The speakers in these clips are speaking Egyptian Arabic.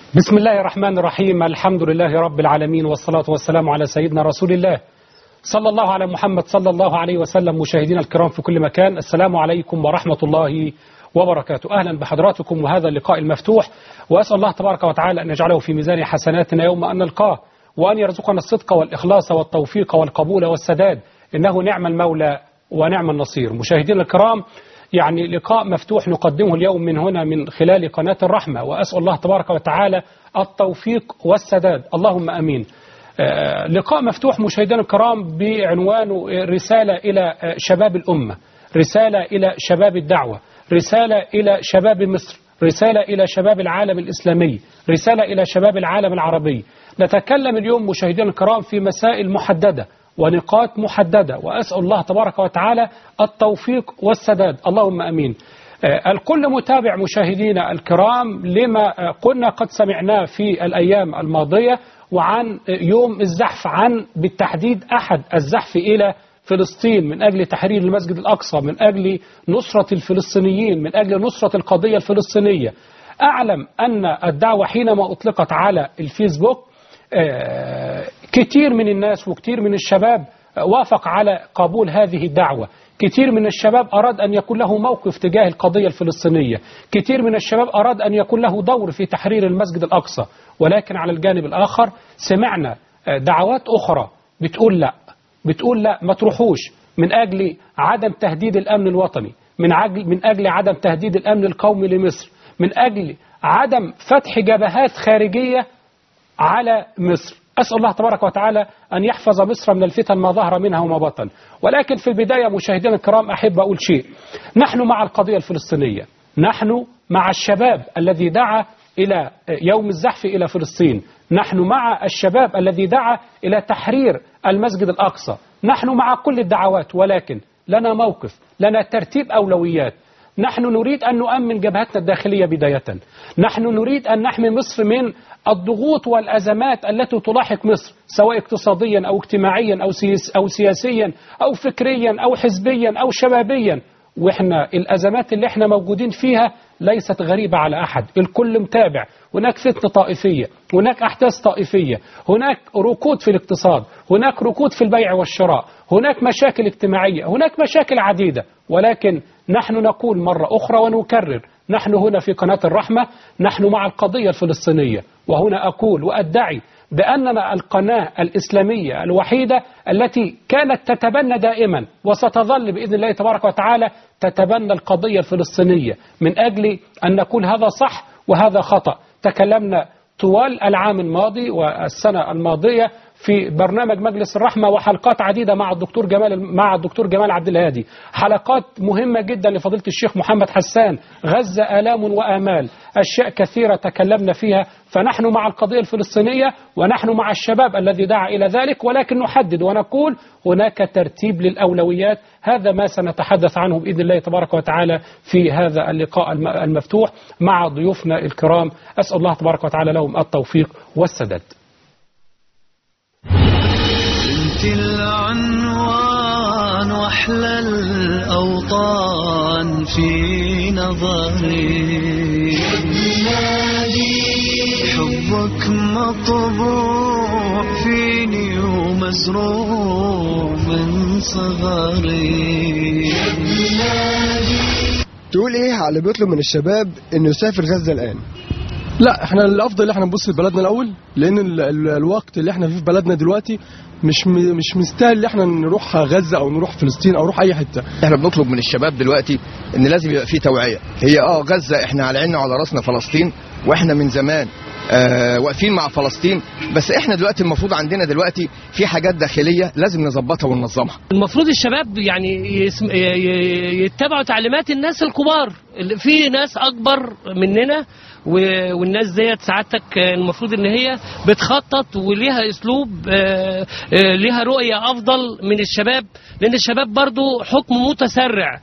بسم الله الرحمن الرحيم الحمد لله رب العالمين والصلاة والسلام على سيدنا رسول الله صلى الله على محمد صلى الله عليه وسلم مشاهدينا الكرام في كل مكان السلام عليكم ورحمة الله وبركاته أهلا بحضراتكم وهذا اللقاء المفتوح وأسأل الله تبارك وتعالى أن يجعله في ميزان حسناتنا يوم أن نلقاه وأن يرزقنا الصدق والإخلاص والتوفيق والقبول والسداد إنه نعم المولى ونعم النصير مشاهدينا الكرام يعني لقاء مفتوح نقدمه اليوم من هنا من خلال قناة الرحمة وأسأل الله تبارك وتعالى التوفيق والسداد اللهم أمين آه، لقاء مفتوح مشاهدينا الكرام بعنوان رسالة إلى آه، شباب الأمة رسالة إلى شباب الدعوة رسالة إلى شباب مصر رسالة إلى شباب العالم الإسلامي رسالة إلى شباب العالم العربي نتكلم اليوم مشاهدينا الكرام في مسائل محددة ونقاط محددة وأسأل الله تبارك وتعالى التوفيق والسداد اللهم أمين آه، الكل متابع مشاهدينا الكرام لما آه، كنا قد سمعناه في الأيام الماضية وعن آه، يوم الزحف عن بالتحديد أحد الزحف إلى فلسطين من أجل تحرير المسجد الأقصى من أجل نصرة الفلسطينيين من أجل نصرة القضية الفلسطينية أعلم أن الدعوة حينما أطلقت على الفيسبوك آه، كتير من الناس وكتير من الشباب وافق على قبول هذه الدعوة كتير من الشباب أراد أن يكون له موقف تجاه القضية الفلسطينية كتير من الشباب أراد أن يكون له دور في تحرير المسجد الأقصى ولكن على الجانب الآخر سمعنا آه، دعوات أخرى بتقول لا بتقول لا ما تروحوش من أجل عدم تهديد الأمن الوطني من أجل, من أجل عدم تهديد الأمن القومي لمصر من أجل عدم فتح جبهات خارجية على مصر أسأل الله تبارك وتعالى أن يحفظ مصر من الفتن ما ظهر منها وما بطن ولكن في البداية مشاهدينا الكرام أحب أقول شيء نحن مع القضية الفلسطينية نحن مع الشباب الذي دعا إلى يوم الزحف إلى فلسطين نحن مع الشباب الذي دعا إلى تحرير المسجد الأقصى نحن مع كل الدعوات ولكن لنا موقف لنا ترتيب أولويات نحن نريد أن نؤمن جبهتنا الداخلية بداية نحن نريد أن نحمي مصر من الضغوط والأزمات التي تلاحق مصر سواء اقتصاديا أو اجتماعيا أو, سياس أو سياسيا أو فكريا أو حزبيا أو شبابيا وإحنا الأزمات اللي إحنا موجودين فيها ليست غريبة على أحد الكل متابع هناك فتنة طائفية هناك أحداث طائفية هناك ركود في الاقتصاد هناك ركود في البيع والشراء هناك مشاكل اجتماعية هناك مشاكل عديدة ولكن نحن نقول مرة أخرى ونكرر نحن هنا في قناة الرحمة نحن مع القضية الفلسطينية وهنا أقول وأدعي بأننا القناة الإسلامية الوحيدة التي كانت تتبنى دائما وستظل بإذن الله تبارك وتعالى تتبنى القضية الفلسطينية من أجل أن نقول هذا صح وهذا خطأ تكلمنا طوال العام الماضي والسنة الماضية في برنامج مجلس الرحمة وحلقات عديدة مع الدكتور جمال مع الدكتور جمال عبد الهادي حلقات مهمة جدا لفضيلة الشيخ محمد حسان غزة آلام وآمال أشياء كثيرة تكلمنا فيها فنحن مع القضية الفلسطينية ونحن مع الشباب الذي دعا إلى ذلك ولكن نحدد ونقول هناك ترتيب للأولويات هذا ما سنتحدث عنه بإذن الله تبارك وتعالى في هذا اللقاء الم- المفتوح مع ضيوفنا الكرام أسأل الله تبارك وتعالى لهم التوفيق والسداد انت العنوان واحلى الاوطان في نظري حبك مطبوع فيني ومزروع من صغري تقول ايه على اللي بيطلب من الشباب انه يسافر غزه الان لا احنا الافضل ان احنا نبص لبلدنا الاول لان ال ال الوقت اللي احنا فيه في بلدنا دلوقتي مش م- مش مستاهل ان احنا نروح غزه او نروح فلسطين او نروح اي حته احنا بنطلب من الشباب دلوقتي ان لازم يبقى فيه توعيه هي اه غزه احنا على عيننا وعلى راسنا فلسطين واحنا من زمان آه واقفين مع فلسطين بس احنا دلوقتي المفروض عندنا دلوقتي في حاجات داخليه لازم نظبطها وننظمها المفروض الشباب يعني يسم... ي- ي- يتبعوا تعليمات الناس الكبار اللي- في ناس اكبر مننا و... والناس ديت سعادتك آه، المفروض ان هي بتخطط وليها اسلوب آه، آه، ليها رؤيه افضل من الشباب لان الشباب برضو حكم متسرع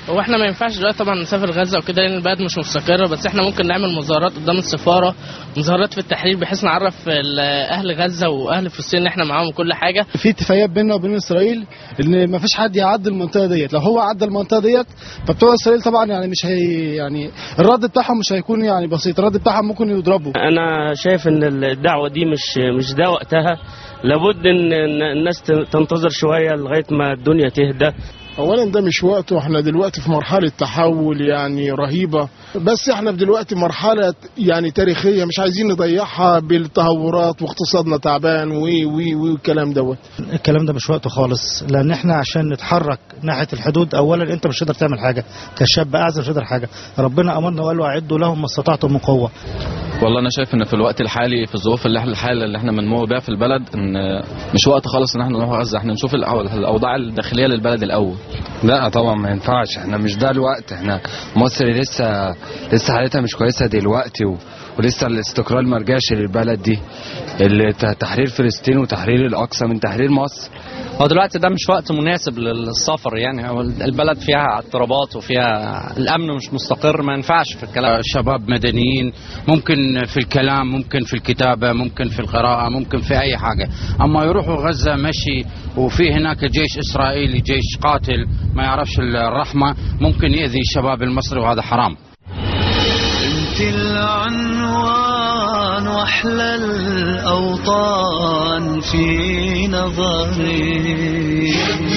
هو احنا ما ينفعش دلوقتي طبعا نسافر غزه وكده لان البلد مش مستقره بس احنا ممكن نعمل مظاهرات قدام السفاره مظاهرات في التحرير بحيث نعرف ال- اهل غزه واهل فلسطين ان احنا معاهم كل حاجه في اتفاقيات بيننا وبين اسرائيل ان ما فيش حد يعدي المنطقه ديت لو هو عدى المنطقه ديت فبتوع اسرائيل طبعا يعني مش هي يعني الرد بتاعهم مش هيكون يعني بسيط الرد بتاعهم ممكن يضربوا انا شايف ان الدعوه دي مش مش ده وقتها لابد ان إن الناس تنتظر شويه لغايه ما الدنيا تهدى اولا ده مش وقته احنا دلوقتي في مرحله تحول يعني رهيبه بس احنا في دلوقتي مرحله يعني تاريخيه مش عايزين نضيعها بالتهورات واقتصادنا تعبان وي وي وي والكلام دوت الكلام ده مش وقته خالص لان احنا عشان نتحرك ناحيه الحدود اولا انت مش هتقدر تعمل حاجه كشاب اعزل مش هتقدر حاجه ربنا امرنا وقال له اعدوا لهم ما استطعتم من قوه والله انا شايف ان في الوقت الحالي في الظروف اللي احنا الحاله اللي احنا بنمر بيها في البلد ان مش وقت خالص ان احنا نروح غزه احنا نشوف الأو- الاوضاع الداخليه للبلد الاول لا طبعا ما ينفعش احنا مش ده الوقت احنا مصر لسه لسه حالتها مش كويسه دلوقتي و... ولسه الاستقرار ما رجعش للبلد دي اللي ت- تحرير فلسطين وتحرير الاقصى من تحرير مصر هو دلوقتي ده مش وقت مناسب للسفر يعني هو البلد فيها اضطرابات وفيها الامن مش مستقر ما ينفعش في الكلام شباب مدنيين ممكن في الكلام ممكن في الكتابة ممكن في القراءة ممكن في أي حاجة أما يروحوا غزة مشي وفي هناك جيش إسرائيلي جيش قاتل ما يعرفش الرحمة ممكن يأذي الشباب المصري وهذا حرام انت العنوان واحلى الاوطان في نظري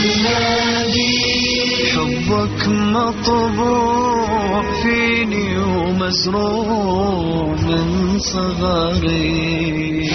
حبك مطبوع فيني ومزروع من صغري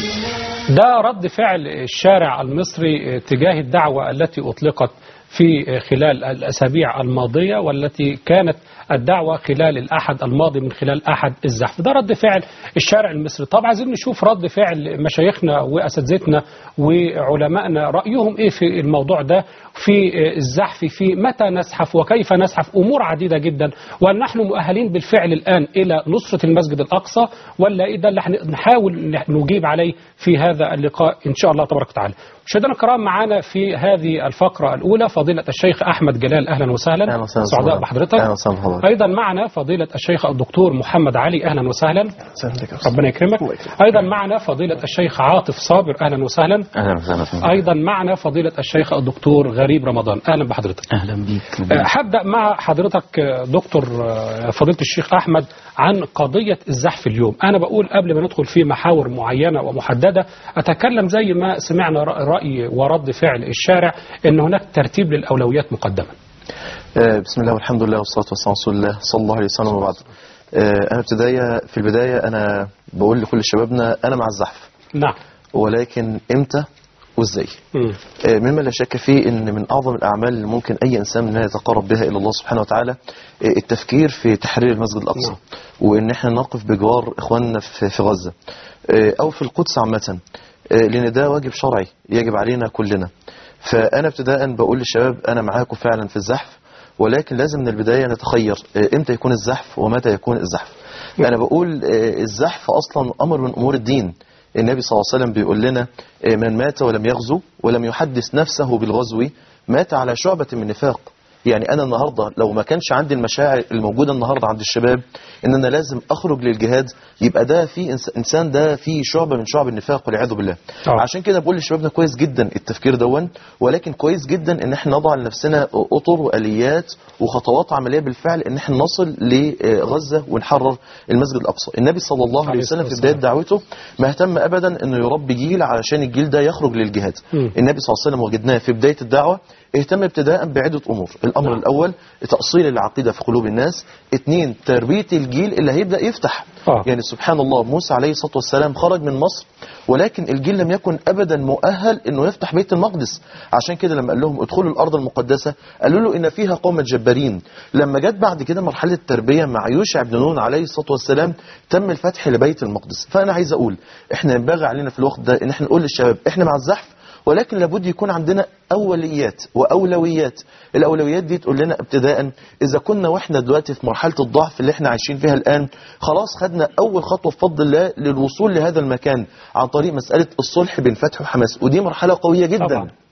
ده رد فعل الشارع المصري تجاه الدعوة التي أطلقت في خلال الأسابيع الماضية والتي كانت الدعوة خلال الأحد الماضي من خلال أحد الزحف ده رد فعل الشارع المصري طبعا عايزين نشوف رد فعل مشايخنا وأساتذتنا وعلمائنا رأيهم إيه في الموضوع ده في الزحف في متى نزحف وكيف نزحف أمور عديدة جدا وهل نحن مؤهلين بالفعل الآن إلى نصرة المسجد الأقصى ولا إيه ده اللي هنحاول نجيب عليه في هذا اللقاء إن شاء الله تبارك وتعالى مشاهدينا الكرام معنا في هذه الفقرة الأولى فضيلة الشيخ أحمد جلال أهلا وسهلا أهلا وسهلا سعداء بحضرتك أهلا وسهلا بحضرتك أيضا معنا فضيلة الشيخ الدكتور محمد علي أهلا وسهلا ربنا يكرمك أيضا معنا فضيلة الشيخ عاطف صابر أهلا وسهلا أهلا وسهلا أيضا معنا فضيلة الشيخ الدكتور غريب رمضان أهلا بحضرتك أهلا بيك أه، هبدأ مع حضرتك أه، دكتور أه، فضيلة الشيخ أحمد عن قضية الزحف اليوم أنا بقول قبل ما ندخل في محاور معينة ومحددة أتكلم زي ما سمعنا رأ- رأي ورد فعل الشارع أن هناك ترتيب للأولويات مقدما آه، بسم الله والحمد لله والصلاة والسلام على رسول الله صلى الله عليه وسلم وبعد آه، أنا ابتداية في البداية أنا بقول لكل شبابنا أنا مع الزحف نعم ولكن إمتى وإزاي آه، مما لا شك فيه ان من اعظم الاعمال اللي ممكن اي انسان منها يتقرب بها الى الله سبحانه وتعالى آه، التفكير في تحرير المسجد الاقصى وان احنا نقف بجوار اخواننا في في غزه آه، او في القدس عامه آه، لان ده واجب شرعي يجب علينا كلنا فانا ابتداء بقول للشباب انا معاكم فعلا في الزحف ولكن لازم من البدايه نتخير آه، امتى يكون الزحف ومتى يكون الزحف انا بقول آه، الزحف اصلا امر من امور الدين النبي صلى الله عليه وسلم بيقول لنا آه، من مات ولم يغزو ولم يحدث نفسه بالغزو مات على شعبة من نفاق يعني أنا النهاردة لو ما كانش عندي المشاعر الموجودة النهاردة عند الشباب إن أنا لازم أخرج للجهاد يبقى ده في إنس- إنسان ده في شعبة من شعب النفاق والعياذ بالله عشان كده بقول لشبابنا كويس جدا التفكير دون ولكن كويس جدا إن احنا نضع لنفسنا أطر وآليات وخطوات عملية بالفعل إن احنا نصل لغزة ونحرر المسجد الأقصى النبي صلى الله عليه وسلم في بداية دعوته ما اهتم أبدا إنه يربي جيل علشان الجيل ده يخرج للجهاد النبي صلى الله عليه وسلم وجدناه في بداية الدعوة اهتم ابتداء بعدة أمور الأمر الأول تأصيل العقيدة في قلوب الناس اثنين تربية الجيل اللي هيبدأ يفتح آه. يعني سبحان الله موسى عليه الصلاة والسلام خرج من مصر ولكن الجيل لم يكن أبدا مؤهل أنه يفتح بيت المقدس عشان كده لما قال لهم ادخلوا الأرض المقدسة قالوا له إن فيها قوم جبارين لما جت بعد كده مرحلة التربية مع يوشع بن نون عليه الصلاة والسلام تم الفتح لبيت المقدس فأنا عايز أقول إحنا ينبغي علينا في الوقت ده إن إحنا نقول للشباب إحنا مع الزحف ولكن لابد يكون عندنا أوليات وأولويات الأولويات دي تقول لنا ابتداء إذا كنا وإحنا دلوقتي في مرحلة الضعف اللي إحنا عايشين فيها الآن خلاص خدنا أول خطوة بفضل الله للوصول لهذا المكان عن طريق مسألة الصلح بين فتح وحماس ودي مرحلة قوية جدا طبعا.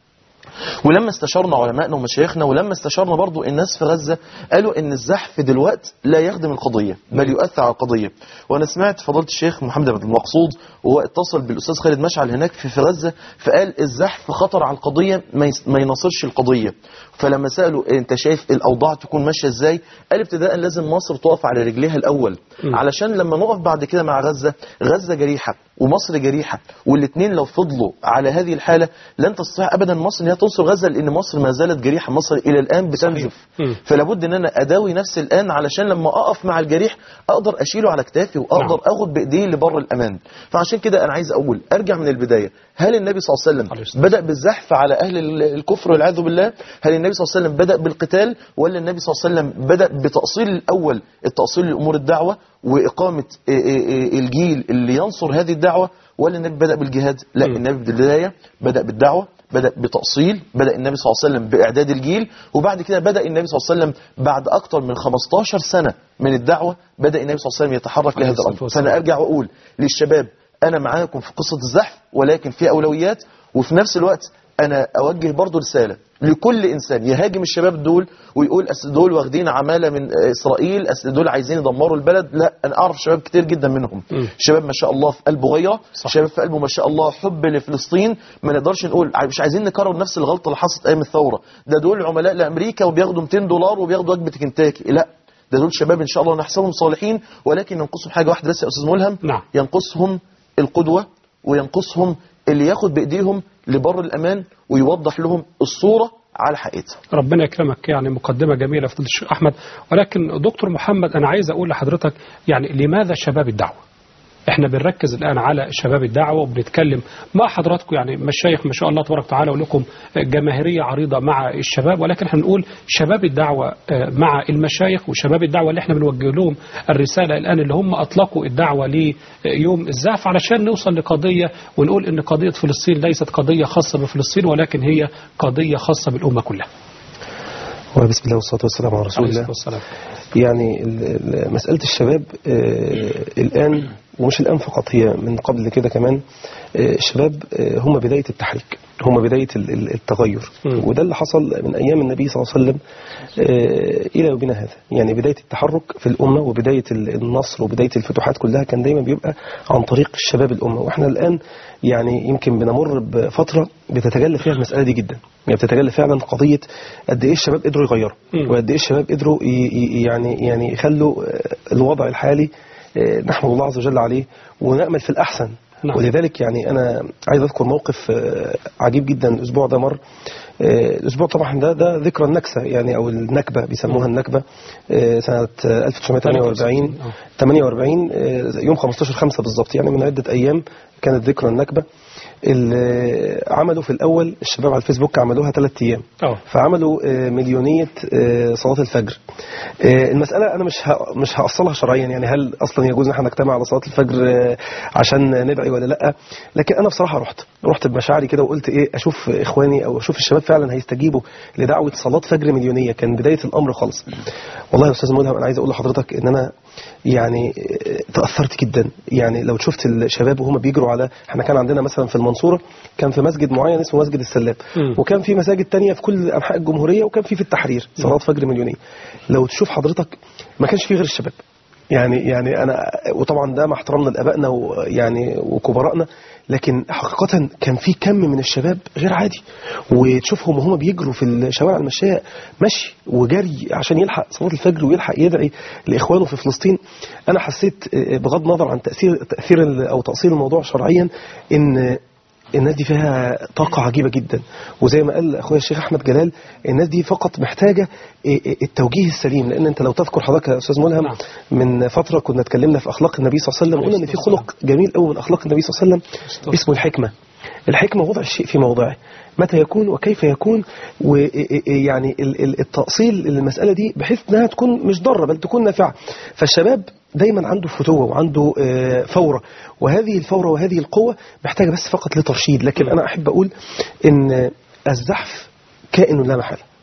ولما استشرنا علمائنا ومشايخنا ولما استشرنا برضو الناس في غزة قالوا ان الزحف دلوقت لا يخدم القضية بل يؤثر على القضية وانا سمعت فضيله الشيخ محمد عبد المقصود وهو اتصل بالاستاذ خالد مشعل هناك في في غزة فقال الزحف خطر على القضية ما يس- ما يناصرش القضية فلما سألوا انت شايف الاوضاع تكون ماشية ازاي قال ابتداء لازم مصر تقف على رجليها الاول علشان لما نقف بعد كده مع غزة غزة جريحة ومصر جريحة والاثنين لو فضلوا على هذه الحالة لن تستطيع ابدا مصر ان هي تنصر غزة لان مصر ما زالت جريحة مصر الى الان بتنزف فلا بد ان انا اداوي نفسي الان علشان لما اقف مع الجريح اقدر اشيله على كتافي واقدر نعم. اخد بايديه لبر الامان فعشان كده انا عايز اقول ارجع من البدايه هل النبي صلى الله عليه وسلم بدا بالزحف على اهل ال- الكفر والعياذ بالله هل النبي صلى الله عليه وسلم بدا بالقتال ولا النبي صلى الله عليه وسلم بدا بتاصيل الاول التاصيل لامور الدعوه واقامه إيه إيه إيه الجيل اللي ينصر هذه الدعوه ولا النبي بدا بالجهاد لا النبي بالبدايه بدا بالدعوه بدا بتاصيل بدا النبي صلى الله عليه وسلم باعداد الجيل وبعد كده بدا النبي صلى الله عليه وسلم بعد اكثر من 15 سنه من الدعوه بدا النبي صلى الله عليه وسلم يتحرك لهذا الامر فانا ارجع واقول للشباب انا معاكم في قصه الزحف ولكن في اولويات وفي نفس الوقت انا اوجه برضو رساله لكل انسان يهاجم الشباب دول ويقول اصل دول واخدين عماله من اسرائيل اصل دول عايزين يدمروا البلد لا انا اعرف شباب كتير جدا منهم شباب ما شاء الله في قلبه غيره شباب في قلبه ما شاء الله حب لفلسطين ما نقدرش نقول مش عايزين نكرر نفس الغلطه اللي حصلت ايام الثوره ده دول عملاء لامريكا وبياخدوا 200 دولار وبياخدوا وجبه كنتاكي لا ده دول شباب ان شاء الله نحسبهم صالحين ولكن ينقصهم حاجه واحده بس يا استاذ ملهم نعم. ينقصهم القدوه وينقصهم اللي ياخد بايديهم لبر الامان ويوضح لهم الصوره على حقيقتها ربنا يكرمك يعني مقدمة جميلة فضيلة الشيخ أحمد ولكن دكتور محمد أنا عايز أقول لحضرتك يعني لماذا شباب الدعوة احنا بنركز الآن على شباب الدعوة وبنتكلم مع حضراتكم يعني مشايخ ما شاء الله تبارك وتعالى ولكم جماهيرية عريضة مع الشباب ولكن احنا بنقول شباب الدعوة آه، مع المشايخ وشباب الدعوة اللي احنا بنوجه لهم الرسالة الآن اللي هم أطلقوا الدعوة ليوم الزعف علشان نوصل لقضية ونقول إن قضية فلسطين ليست قضية خاصة بفلسطين ولكن هي قضية خاصة بالأمة كلها وبسم الله والصلاة والسلام على رسول عليه الله الصلاة والسلام يعني ال- ال- مسألة الشباب آه، الآن ومش الآن فقط هي من قبل كده كمان آه، الشباب آه، هم بداية التحريك هم بداية ال- ال- التغير وده اللي حصل من أيام النبي صلى الله عليه وسلم آه، إلى يومنا هذا يعني بداية التحرك في الأمة وبداية ال- النصر وبداية الفتوحات كلها كان دايما بيبقى عن طريق الشباب الأمة وإحنا الآن يعني يمكن بنمر بفترة بتتجلى فيها المسألة دي جدا يعني بتتجلى فعلا قضية قد إيه الشباب قدروا يغيروا وقد إيه الشباب قدروا ي- ي- يعني يعني يخلوا آه، الوضع الحالي آه، نحمد الله عز وجل عليه ونأمل في الأحسن نعم. ولذلك يعني أنا عايز أذكر موقف آه، عجيب جدا الأسبوع ده مر آه، الأسبوع طبعا ده ده ذكرى النكسة يعني أو النكبة بيسموها النكبة آه، سنة آه، 1948 48 آه، يوم 15 5 بالظبط يعني من عدة أيام كانت ذكرى النكبة اللي عملوا في الأول الشباب على الفيسبوك عملوها ثلاث أيام أوه. فعملوا آه، مليونية آه، صلاة الفجر آه، المسألة أنا مش ه- مش هأصلها شرعيا يعني هل أصلا يجوز إن احنا نجتمع على صلاة الفجر آه، عشان ندعي ولا لأ لكن أنا بصراحة رحت رحت بمشاعري كده وقلت إيه أشوف إخواني أو أشوف الشباب فعلا هيستجيبوا لدعوة صلاة فجر مليونية كان بداية الأمر خالص والله يا أستاذ ملهم أنا عايز أقول لحضرتك إن أنا يعني آه، تأثرت جدا يعني لو شفت الشباب وهم بيجروا على احنا كان عندنا مثلا في المنصورة كان في مسجد معين اسمه مسجد السلام وكان في مساجد تانية في كل أنحاء الجمهورية وكان في في التحرير صلاة فجر مليونية لو تشوف حضرتك ما كانش فيه غير الشباب يعني يعني انا وطبعا ده مع احترامنا لابائنا ويعني وكبرائنا لكن حقيقة كان في كم من الشباب غير عادي وتشوفهم وهم بيجروا في الشوارع المشاية مشي وجري عشان يلحق صلاة الفجر ويلحق يدعي لإخوانه في فلسطين أنا حسيت آه، بغض النظر عن تأثير تأثير ال- أو تأصيل الموضوع شرعيا إن الناس دي فيها طاقة عجيبة جدا وزي ما قال أخويا الشيخ أحمد جلال الناس دي فقط محتاجة إيه إيه التوجيه السليم لأن أنت لو تذكر حضرتك يا أستاذ ملهم من فترة كنا اتكلمنا في أخلاق النبي صلى الله عليه وسلم قلنا إن في خلق جميل قوي من أخلاق النبي صلى الله عليه وسلم اسمه الحكمة الحكمة وضع الشيء في موضعه متى يكون وكيف يكون ويعني التأصيل للمسألة دي بحيث أنها تكون مش ضارة بل تكون نافعة فالشباب دايما عنده فتوة وعنده آه، فورة وهذه الفورة وهذه القوة محتاجة بس فقط لترشيد لكن أنا أحب أقول أن الزحف كائن لا محالة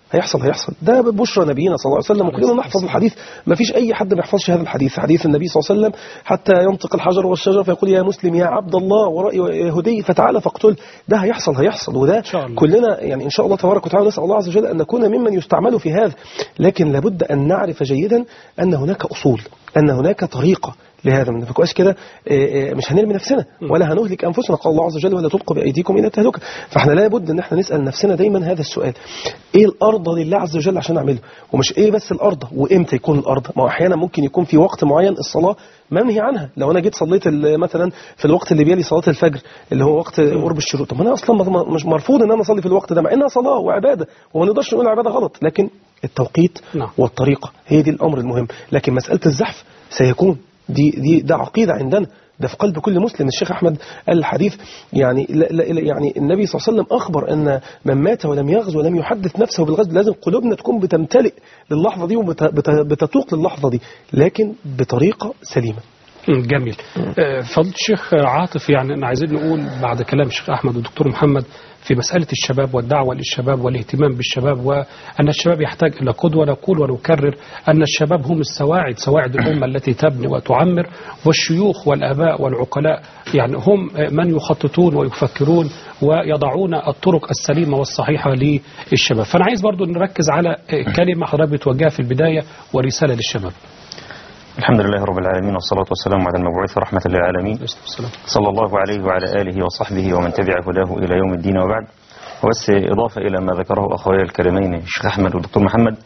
هيحصل هيحصل ده بشرى نبينا صلى الله عليه وسلم وكلنا نحفظ الحديث ما فيش اي حد ما يحفظش هذا الحديث حديث النبي صلى الله عليه وسلم حتى ينطق الحجر والشجر فيقول يا مسلم يا عبد الله ورأي يهودي فتعالى فاقتل ده هيحصل هيحصل وده كلنا يعني ان شاء الله تبارك وتعالى نسال الله عز وجل ان نكون ممن يستعمل في هذا لكن لابد ان نعرف جيدا ان هناك اصول ان هناك طريقه لهذا ما نفكرش كده آه، آه، مش هنرمي نفسنا ولا هنهلك انفسنا قال الله عز وجل ولا تلقوا بايديكم الى التهلكه فاحنا لابد ان احنا نسال نفسنا دايما هذا السؤال ايه الارض لله عز وجل عشان اعمله ومش ايه بس الارض وامتى يكون الارض ما هو احيانا ممكن يكون في وقت معين الصلاه منهي عنها لو انا جيت صليت ال- مثلا في الوقت اللي بيلي صلاه الفجر اللي هو وقت قرب الشروق طب ما انا اصلا ما- مش مرفوض ان انا اصلي في الوقت ده مع انها صلاه وعباده وما نقدرش نقول عباده غلط لكن التوقيت نعم. والطريقه هي دي الامر المهم لكن مساله الزحف سيكون دي دي ده عقيده عندنا ده في قلب كل مسلم الشيخ احمد قال الحديث يعني لا لا لا- يعني النبي صلى الله عليه وسلم اخبر ان من مات ولم يغزو ولم يحدث نفسه بالغزو لازم قلوبنا تكون بتمتلئ للحظه دي وبتتوق للحظه دي لكن بطريقه سليمه مم، جميل آه، فضيلة الشيخ عاطف يعني أنا عايزين نقول بعد كلام الشيخ أحمد والدكتور محمد في مسألة الشباب والدعوة للشباب والاهتمام بالشباب وأن الشباب يحتاج إلى قدوة نقول ونكرر أن الشباب هم السواعد سواعد الأمة التي تبني وتعمر والشيوخ والآباء والعقلاء يعني هم من يخططون ويفكرون ويضعون الطرق السليمة والصحيحة للشباب فأنا عايز برضو نركز على كلمة حضرتك بتوجهها في البداية ورسالة للشباب الحمد لله رب العالمين والصلاة والسلام على المبعوث رحمة للعالمين صلى الله عليه وعلى آله وصحبه ومن تبع هداه إلى يوم الدين وبعد وبس إضافة إلى ما ذكره أخوي الكريمين الشيخ أحمد والدكتور محمد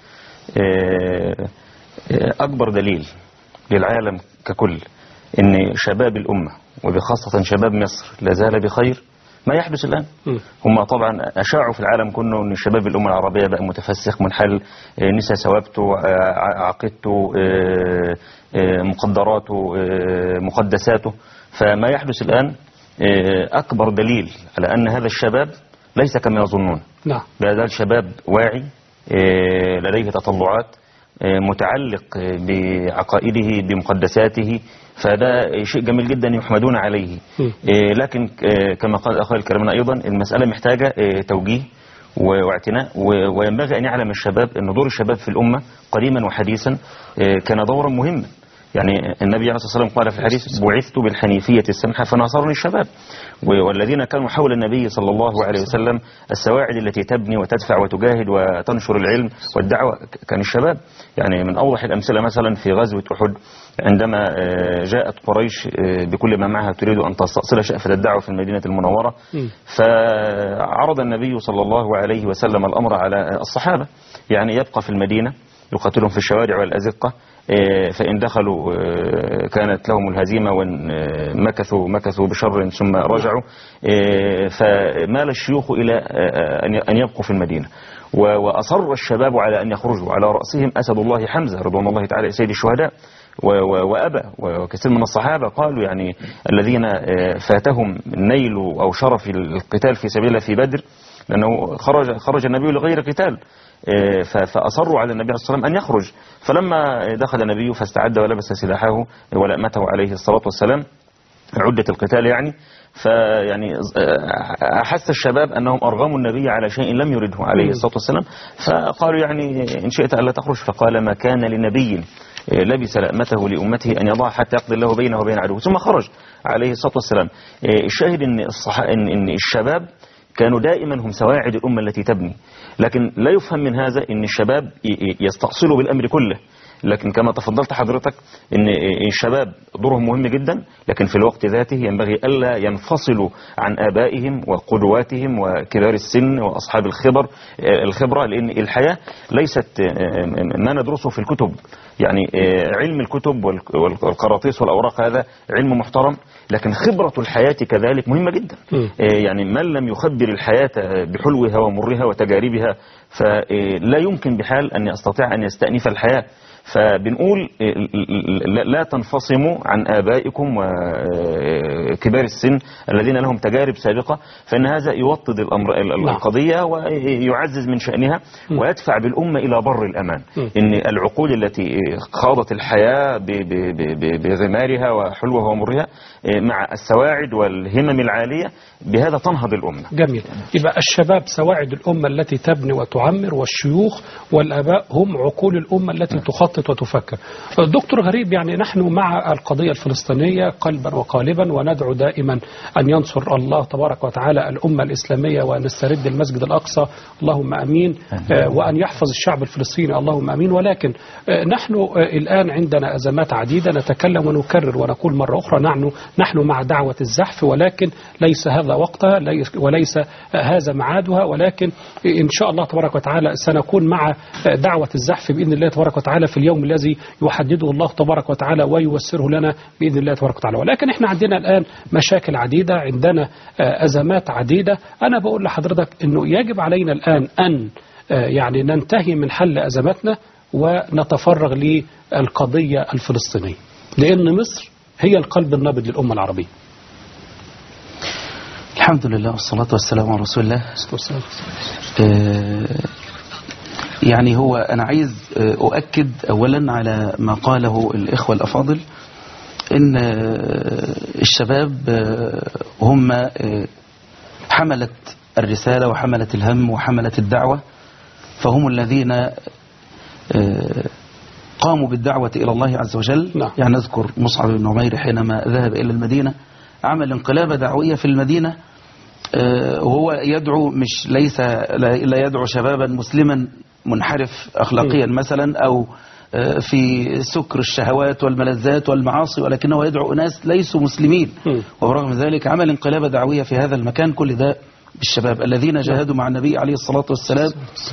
آه، آه، أكبر دليل للعالم ككل إن شباب الأمة وبخاصة شباب مصر لا زال بخير ما يحدث الآن هم طبعا أشاعوا في العالم كله أن شباب الأمة العربية بقى متفسخ منحل آه، نساء ثوابته آه، ع- عقيدته آه، آه، مقدراته آه، مقدساته فما يحدث الآن آه، أكبر دليل على أن هذا الشباب ليس كما يظنون نعم لا زال شباب واعي آه، لديه تطلعات آه، متعلق آه، بعقائده بمقدساته فده شيء جميل جدا يحمدون عليه آه، لكن آه، كما قال الأخوة الكريمين أيضا المسألة محتاجة آه، توجيه و- واعتناء و- وينبغي أن يعلم الشباب أن دور الشباب في الأمة قديما وحديثا آه، كان دورا مهما يعني النبي عليه الصلاة والسلام قال في الحديث بعثت بالحنيفية السمحة فناصرني الشباب و- والذين كانوا حول النبي صلى الله عليه وسلم السواعد التي تبني وتدفع وتجاهد وتنشر العلم والدعوة ك- كان الشباب يعني من أوضح الأمثلة مثلا في غزوة أحد عندما آه، جاءت قريش آه، بكل ما معها تريد أن تستأصل شأفة الدعوة في المدينة المنورة فعرض النبي صلى الله عليه وسلم الأمر على الصحابة يعني يبقى في المدينة يقاتلهم في الشوارع والأزقة آه، فإن دخلوا آه، كانت لهم الهزيمة وإن آه، مكثوا مكثوا بشر ثم رجعوا آه، فمال الشيوخ إلى آه، أن- أن يبقوا في المدينة و- وأصر الشباب على أن يخرجوا على رأسهم أسد الله حمزة رضوان الله تعالى سيد الشهداء و- و- وأبى وكثير من الصحابة قالوا يعني الذين آه، فاتهم نيل أو شرف القتال في سبيل الله في بدر لأنه خرج خرج النبي لغير قتال آه، ف- فأصروا على النبي عليه الصلاة والسلام أن يخرج فلما دخل النبي فاستعد ولبس سلاحه ولأمته عليه الصلاة والسلام عدة القتال يعني فيعني آه، أحس الشباب أنهم أرغموا النبي على شيء لم يرده عليه الصلاة والسلام فقالوا يعني إن شئت ألا تخرج فقال ما كان لنبي آه، لبس لأمته لأمته أن يضع حتى يقضي الله بينه وبين عدوه ثم خرج عليه الصلاة والسلام آه، الشاهد أن, الصح... إن, إن الشباب كانوا دائما هم سواعد الأمة التي تبني لكن لا يفهم من هذا أن الشباب ي- ي- يستأصلوا بالأمر كله لكن كما تفضلت حضرتك ان الشباب دورهم مهم جدا لكن في الوقت ذاته ينبغي الا ينفصلوا عن ابائهم وقدواتهم وكبار السن واصحاب الخبر الخبره لان الحياه ليست ما ندرسه في الكتب يعني علم الكتب والقراطيس والاوراق هذا علم محترم لكن خبره الحياه كذلك مهمه جدا يعني من لم يخبر الحياه بحلوها ومرها وتجاربها فلا يمكن بحال ان يستطيع ان يستانف الحياه فبنقول لا- لا تنفصموا عن آبائكم وكبار السن الذين لهم تجارب سابقة فإن هذا يوطد الأمر ال- القضية ويعزز من شأنها ويدفع بالأمة إلى بر الأمان إن العقول التي خاضت الحياة ب- ب- ب- ب- بغمارها وحلوها ومرها مع السواعد والهمم العالية بهذا تنهض الأمة جميل يبقى الشباب سواعد الأمة التي تبني وتعمر تعمر والشيوخ والآباء هم عقول الأمة التي تخطط وتفكر دكتور غريب يعني نحن مع القضية الفلسطينية قلبا وقالبا وندعو دائما أن ينصر الله تبارك وتعالى الأمة الإسلامية وأن نسترد المسجد الأقصى اللهم أمين آه، وأن يحفظ الشعب الفلسطيني اللهم أمين ولكن آه، نحن آه، الآن عندنا أزمات عديدة نتكلم ونكرر ونقول مرة أخرى نحن نحن مع دعوة الزحف ولكن ليس هذا وقتها ليس- وليس هذا معادها ولكن إن شاء الله تبارك وتعالى سنكون مع دعوة الزحف بإذن الله تبارك وتعالى في اليوم الذي يحدده الله تبارك وتعالى ويوسره لنا بإذن الله تبارك وتعالى ولكن احنا عندنا الآن مشاكل عديدة عندنا آه، أزمات عديدة أنا بقول لحضرتك أنه يجب علينا الآن أن آه، يعني ننتهي من حل أزماتنا ونتفرغ للقضية الفلسطينية لأن مصر هي القلب النابض للأمة العربية الحمد لله والصلاة والسلام على رسول الله آه، يعني هو أنا عايز آه، أؤكد أولا على ما قاله الإخوة الأفاضل إن آه، الشباب آه، هم آه، حملة الرسالة وحملة الهم وحملة الدعوة فهم الذين آه، قاموا بالدعوة إلى الله عز وجل نعم. يعني نذكر مصعب بن عمير حينما ذهب إلى المدينة عمل انقلابة دعوية في المدينة آه، وهو يدعو مش ليس لا لا يدعو شبابا مسلما منحرف أخلاقيا مثلا أو آه، في سكر الشهوات والملذات والمعاصي ولكنه يدعو أناس ليسوا مسلمين وبرغم ذلك عمل انقلابة دعوية في هذا المكان كل ده بالشباب الذين جاهدوا مع النبي عليه الصلاة والسلام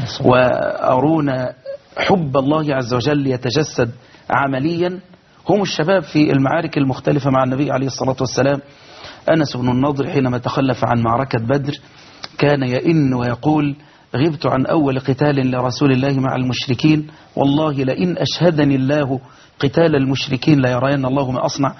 وأرونا حب الله عز وجل يتجسد عمليا هم الشباب في المعارك المختلفة مع النبي عليه الصلاة والسلام أنس بن النضر حينما تخلف عن معركة بدر كان يئن ويقول غبت عن أول قتال لرسول الله مع المشركين والله لئن أشهدني الله قتال المشركين لا يرين الله ما أصنع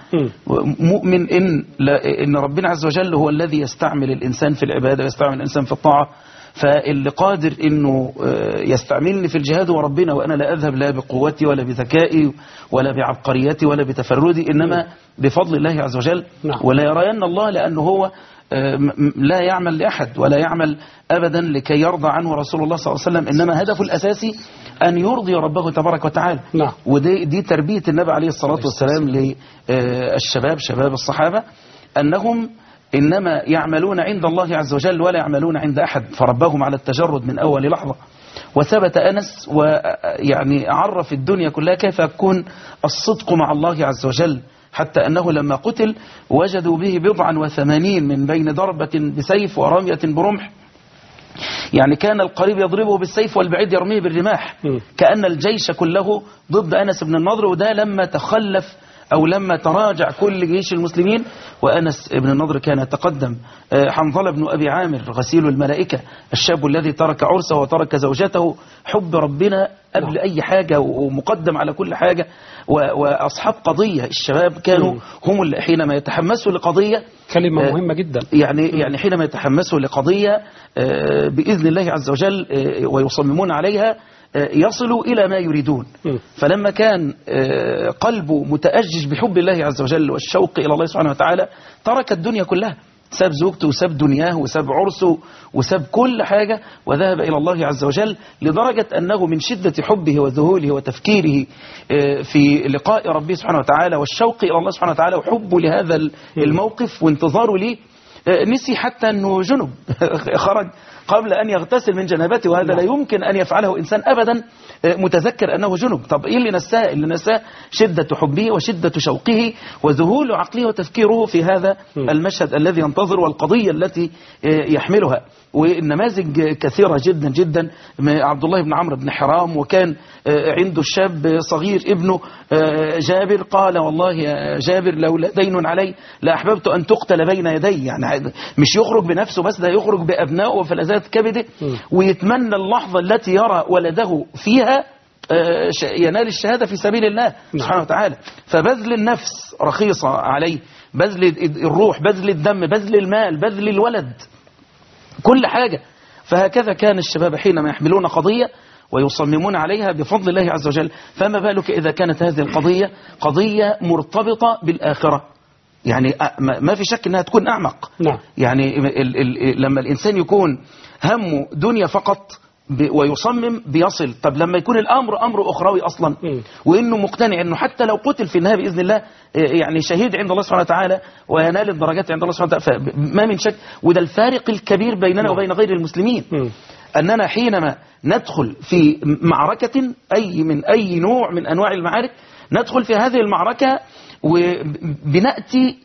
مؤمن إن, لا إن ربنا عز وجل هو الذي يستعمل الإنسان في العبادة ويستعمل الإنسان في الطاعة فاللي قادر انه آه، يستعملني في الجهاد هو ربنا وانا لا اذهب لا بقوتي ولا بذكائي ولا بعبقريتي ولا بتفردي انما بفضل الله عز وجل ولا يرين الله لانه هو آه، م- م- لا يعمل لاحد ولا يعمل ابدا لكي يرضى عنه رسول الله صلى الله عليه وسلم انما هدفه الاساسي ان يرضي ربه تبارك وتعالى نعم. ودي دي تربيه النبي عليه الصلاه والسلام للشباب شباب الصحابه انهم إنما يعملون عند الله عز وجل ولا يعملون عند أحد فربهم على التجرد من أول لحظة وثبت أنس ويعني عرف الدنيا كلها كيف يكون الصدق مع الله عز وجل حتى أنه لما قتل وجدوا به بضعا وثمانين من بين ضربة بسيف ورمية برمح يعني كان القريب يضربه بالسيف والبعيد يرميه بالرماح كأن الجيش كله ضد أنس بن النضر وده لما تخلف أو لما تراجع كل جيش المسلمين وأنس بن النضر كان يتقدم آه، حنظلة بن أبي عامر غسيل الملائكة الشاب الذي ترك عرسه وترك زوجته حب ربنا قبل أي حاجة ومقدم على كل حاجة و- وأصحاب قضية الشباب كانوا هم اللي حينما يتحمسوا لقضية كلمة آه، مهمة جدا يعني يعني حينما يتحمسوا لقضية آه، بإذن الله عز وجل آه، ويصممون عليها آه، يصلوا إلى ما يريدون فلما كان آه، قلبه متأجج بحب الله عز وجل والشوق إلى الله سبحانه وتعالى ترك الدنيا كلها ساب زوجته وساب دنياه وساب عرسه وساب كل حاجة وذهب إلى الله عز وجل لدرجة أنه من شدة حبه وذهوله وتفكيره آه، في لقاء ربه سبحانه وتعالى والشوق إلى الله سبحانه وتعالى وحبه لهذا الموقف وانتظاره ليه آه، نسي حتى أنه جنب خرج قبل أن يغتسل من جنابته وهذا لا يمكن أن يفعله إنسان أبدا آه، متذكر أنه جنب طب إيه اللي نساه اللي نساه شدة حبه وشدة شوقه وذهول عقله وتفكيره في هذا المشهد الذي ينتظر والقضية التي آه، يحملها والنماذج كثيرة جدا جدا من عبد الله بن عمرو بن حرام وكان آه، عنده الشاب صغير ابنه آه، جابر قال والله يا جابر لولا دين علي لأحببت أن تقتل بين يدي يعني مش يخرج بنفسه بس ده يخرج بأبنائه وفلذات كبده ويتمنى اللحظة التي يرى ولده فيها آه، ش- ينال الشهادة في سبيل الله سبحانه وتعالى فبذل النفس رخيصة عليه بذل الروح بذل الدم بذل المال بذل الولد كل حاجة فهكذا كان الشباب حينما يحملون قضية ويصممون عليها بفضل الله عز وجل فما بالك إذا كانت هذه القضية قضية مرتبطة بالآخرة يعني أ- ما ما في شك أنها تكون أعمق نعم يعني ال ال لما الإنسان يكون همه دنيا فقط ب- ويصمم بيصل طب لما يكون الامر امر اخروي اصلا وانه مقتنع انه حتى لو قتل في النهايه باذن الله آه، يعني شهيد عند الله سبحانه وتعالى وينال الدرجات عند الله سبحانه وتعالى فما من شك وده الفارق الكبير بيننا وبين غير المسلمين اننا حينما ندخل في معركه اي من اي نوع من انواع المعارك ندخل في هذه المعركه وبناتي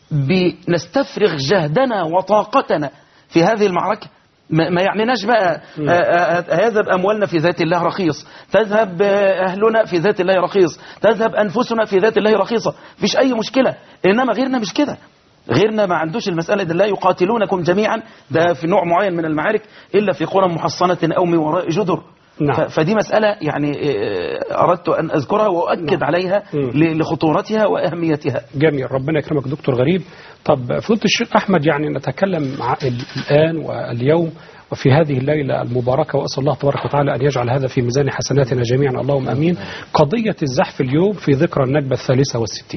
بنستفرغ جهدنا وطاقتنا في هذه المعركة ما ما يعنيناش بقى آه، آه، هيذهب أموالنا في ذات الله رخيص تذهب آه، أهلنا في ذات الله رخيص تذهب أنفسنا في ذات الله رخيصة مفيش أي مشكلة إنما غيرنا مش كده غيرنا ما عندوش المسألة دي لا يقاتلونكم جميعا ده في نوع معين من المعارك إلا في قرى محصنة أو من وراء جدر نعم. ف- فدي مسألة يعني آه، أردت أن أذكرها وأؤكد عليها ل- لخطورتها وأهميتها جميل ربنا يكرمك دكتور غريب طب فضيلة الشيخ أحمد يعني نتكلم مع ال- الآن واليوم وفي هذه الليلة المباركة وأسأل الله تبارك وتعالى أن يجعل هذا في ميزان حسناتنا جميعا اللهم أمين قضية الزحف اليوم في ذكرى النكبة الثالثة والستين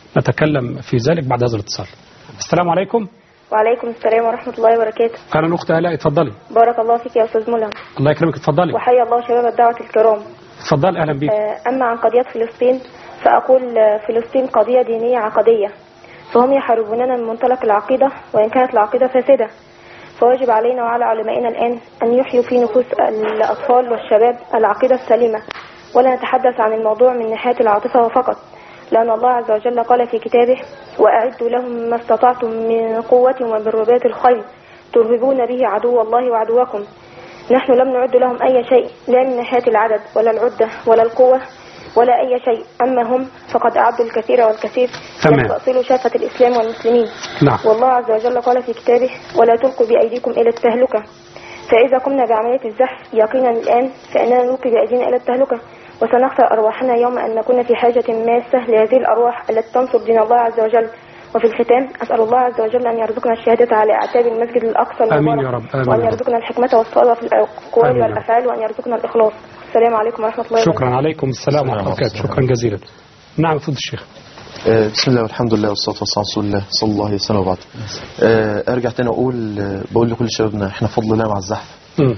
نتكلم في ذلك بعد هذا الاتصال السلام عليكم وعليكم السلام ورحمة الله وبركاته أهلا أخت آلاء اتفضلي بارك الله فيك يا أستاذ ملهم الله يكرمك اتفضلي وحيا الله شباب الدعوة الكرام اتفضلي أهلا بيك آه، أما عن قضية فلسطين فأقول آه، فلسطين قضية دينية عقدية فهم يحاربوننا من منطلق العقيدة وإن كانت العقيدة فاسدة فواجب علينا وعلى علمائنا الآن أن يحيوا في نفوس الأطفال والشباب العقيدة السليمة ولا نتحدث عن الموضوع من ناحية العاطفة فقط لأن الله عز وجل قال في كتابه وأعدوا لهم ما استطعتم من قوة ومن رباط الخيل ترهبون به عدو الله وعدوكم نحن لم نعد لهم أي شيء لا من ناحية العدد ولا العدة ولا القوة ولا أي شيء أما هم فقد أعدوا الكثير والكثير تمام. ليستأصلوا شافة الإسلام والمسلمين نعم. والله عز وجل قال في كتابه ولا تلقوا بأيديكم إلى التهلكة فإذا قمنا بعملية الزحف يقينا الآن فإننا نلقي بأيدينا إلى التهلكة وسنخسر أرواحنا يوم أن نكون في حاجة ماسة لهذه الأرواح التي تنصر دين الله عز وجل وفي الختام أسأل الله عز وجل أن يرزقنا الشهادة على أعتاب المسجد الأقصى آمين المبارك يا رب، آمين وأن يا رب. يرزقنا الحكمة والصواب في الأقوال آمين يا رب. والأفعال وأن يرزقنا الإخلاص السلام عليكم ورحمة الله شكرا عليكم السلام ورحمة الله وبركاته شكرا جزيلا نعم فضل الشيخ آه، بسم الله والحمد لله والصلاة والسلام على رسول الله صلى الله عليه وسلم وبعد آه، ارجع تاني اقول آه، بقول لكل شبابنا احنا فضل الله مع الزحف مم.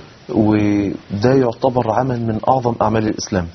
وده يعتبر عمل من اعظم اعمال الاسلام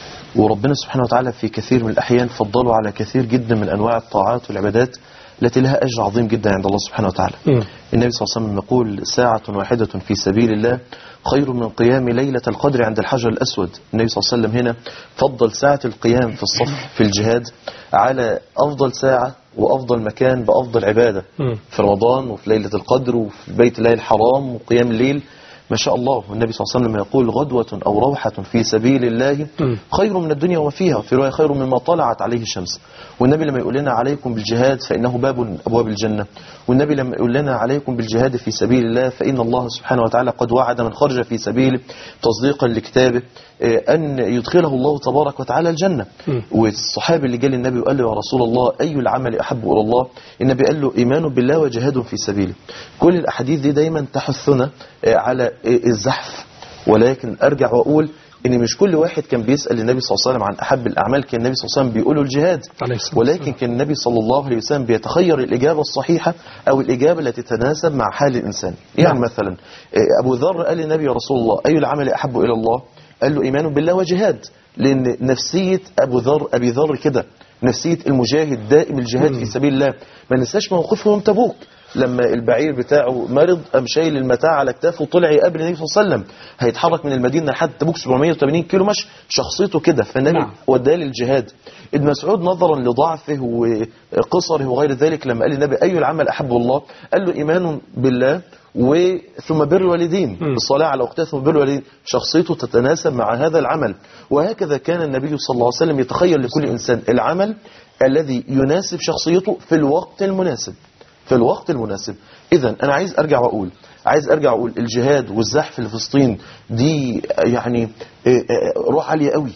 وربنا سبحانه وتعالى في كثير من الاحيان فضله على كثير جدا من انواع الطاعات والعبادات التي لها اجر عظيم جدا عند الله سبحانه وتعالى النبي صلى الله عليه وسلم يقول ساعة واحدة في سبيل الله خير من قيام ليلة القدر عند الحجر الأسود النبي صلى الله عليه وسلم هنا فضل ساعة القيام في الصف في الجهاد على أفضل ساعة وأفضل مكان بأفضل عبادة في رمضان وفي ليلة القدر وفي بيت الله الحرام وقيام الليل ما شاء الله والنبي صلى الله عليه وسلم يقول غدوة أو روحة في سبيل الله خير من الدنيا وما فيها في رواية خير مما طلعت عليه الشمس والنبي لما يقول لنا عليكم بالجهاد فإنه باب من أبواب الجنة والنبي لما يقول لنا عليكم بالجهاد في سبيل الله فإن الله سبحانه وتعالى قد وعد من خرج في سبيله تصديقا لكتابه آه، أن يدخله الله تبارك وتعالى الجنة والصحابي اللي جاء للنبي وقال له يا رسول الله أي العمل أحب إلى الله النبي قال له إيمان بالله وجهاد في سبيله كل الأحاديث دي دايما تحثنا آه، على آه، الزحف ولكن أرجع وأقول ان مش كل واحد كان بيسال النبي صلى الله عليه وسلم عن احب الاعمال كان النبي صلى الله عليه وسلم بيقول له الجهاد ولكن كان النبي صلى الله عليه وسلم بيتخير الاجابه الصحيحه او الاجابه التي تتناسب مع حال الانسان يعني نعم. مثلا آه، ابو ذر قال للنبي يا رسول الله اي العمل احب الى الله قال له ايمان بالله وجهاد لان نفسيه ابو ذر ابي ذر كده نفسيه المجاهد دائم الجهاد في سبيل الله ما ننساش موقفه يوم تبوك لما البعير بتاعه مرض قام شايل المتاع على كتافه وطلع يقابل النبي صلى الله عليه وسلم هيتحرك من المدينه لحد تبوك 780 كيلو مشي شخصيته كده فالنبي نعم. وداه للجهاد ابن مسعود نظرا لضعفه وقصره وغير ذلك لما قال النبي اي العمل احب الله قال له ايمان بالله وثم بر الوالدين الصلاة على وقتها ثم بر الوالدين شخصيته تتناسب مع هذا العمل وهكذا كان النبي صلى الله عليه وسلم يتخيل لكل إنسان العمل الذي يناسب شخصيته في الوقت المناسب في الوقت المناسب إذا أنا عايز أرجع وأقول عايز أرجع وأقول الجهاد والزحف في فلسطين دي يعني آه، آه، روح عالية قوي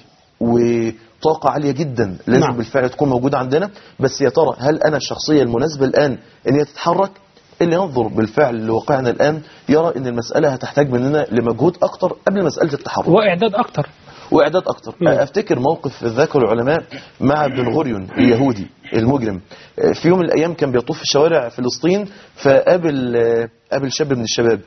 وطاقة عالية جدا لازم نعم. بالفعل تكون موجودة عندنا بس يا ترى هل أنا الشخصية المناسبة الآن إن هي تتحرك اللي ينظر بالفعل لواقعنا الآن يرى أن المسألة هتحتاج مننا لمجهود أكتر قبل مسألة التحرك وإعداد أكتر واعداد اكتر افتكر موقف ذكر العلماء مع بن غوريون اليهودي المجرم في يوم من الايام كان بيطوف في شوارع فلسطين فقابل قابل شاب من الشباب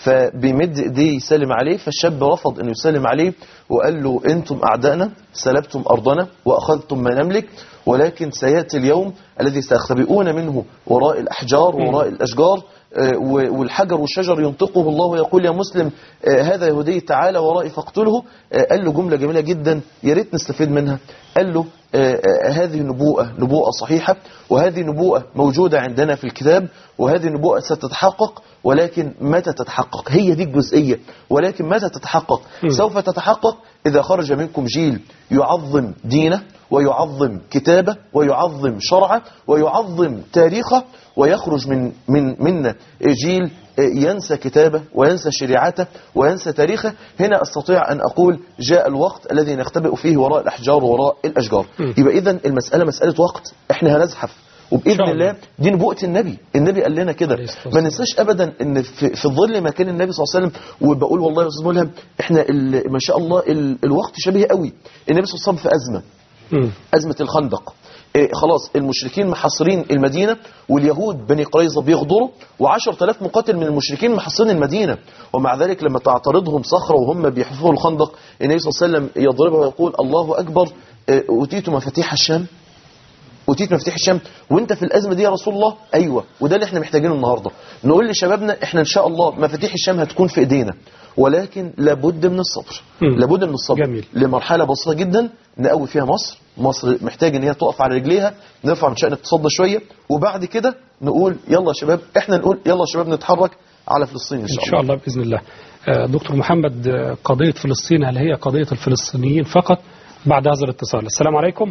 فبيمد ايديه يسلم عليه فالشاب رفض انه يسلم عليه وقال له انتم اعدائنا سلبتم ارضنا واخذتم ما نملك ولكن سياتي اليوم الذي سيختبئون منه وراء الاحجار وراء الاشجار آه، و- والحجر والشجر ينطقه الله ويقول يا مسلم آه، هذا يهودي تعالى ورائي فاقتله آه، قال له جملة جميلة جدا يا ريت نستفيد منها قال له آه، آه، هذه نبوءة نبوءة صحيحة وهذه نبوءة موجودة عندنا في الكتاب وهذه نبوءة ستتحقق ولكن متى تتحقق هي دي الجزئية ولكن متى تتحقق سوف تتحقق إذا خرج منكم جيل يعظم دينه ويعظم كتابه ويعظم شرعه ويعظم تاريخه ويخرج من من منا جيل ينسى كتابه وينسى شريعته وينسى تاريخه هنا استطيع ان اقول جاء الوقت الذي نختبئ فيه وراء الاحجار وراء الاشجار يبقى اذا المساله مساله وقت احنا هنزحف وباذن الله دي نبوءه النبي النبي قال لنا كده ما ننساش ابدا ان في, في ظل ما كان النبي صلى الله عليه وسلم وبقول والله يا استاذ ملهم احنا ال- ما شاء الله ال- الوقت شبيه قوي النبي صلى الله عليه وسلم في ازمه أزمة الخندق إيه خلاص المشركين محاصرين المدينة واليهود بني قريظة بيغدروا وعشر تلاف مقاتل من المشركين محاصرين المدينة ومع ذلك لما تعترضهم صخرة وهم بيحفروا الخندق النبي صلى الله عليه وسلم يضربها ويقول الله أكبر إيه، أوتيت مفاتيح الشام أوتيت مفاتيح الشام وانت في الأزمة دي يا رسول الله أيوة وده اللي احنا محتاجينه النهاردة نقول لشبابنا احنا إن شاء الله مفاتيح الشام هتكون في إيدينا ولكن لابد من الصبر مم. لابد من الصبر جميل. لمرحلة بسيطة جدا نقوي فيها مصر مصر محتاج ان هي تقف على رجليها نرفع من شأن اقتصادنا شوية وبعد كده نقول يلا يا شباب احنا نقول يلا يا شباب نتحرك على فلسطين ان إن شاء, شاء الله بإذن الله آه، دكتور محمد آه، قضية فلسطين هل هي قضية الفلسطينيين فقط بعد هذا الاتصال السلام عليكم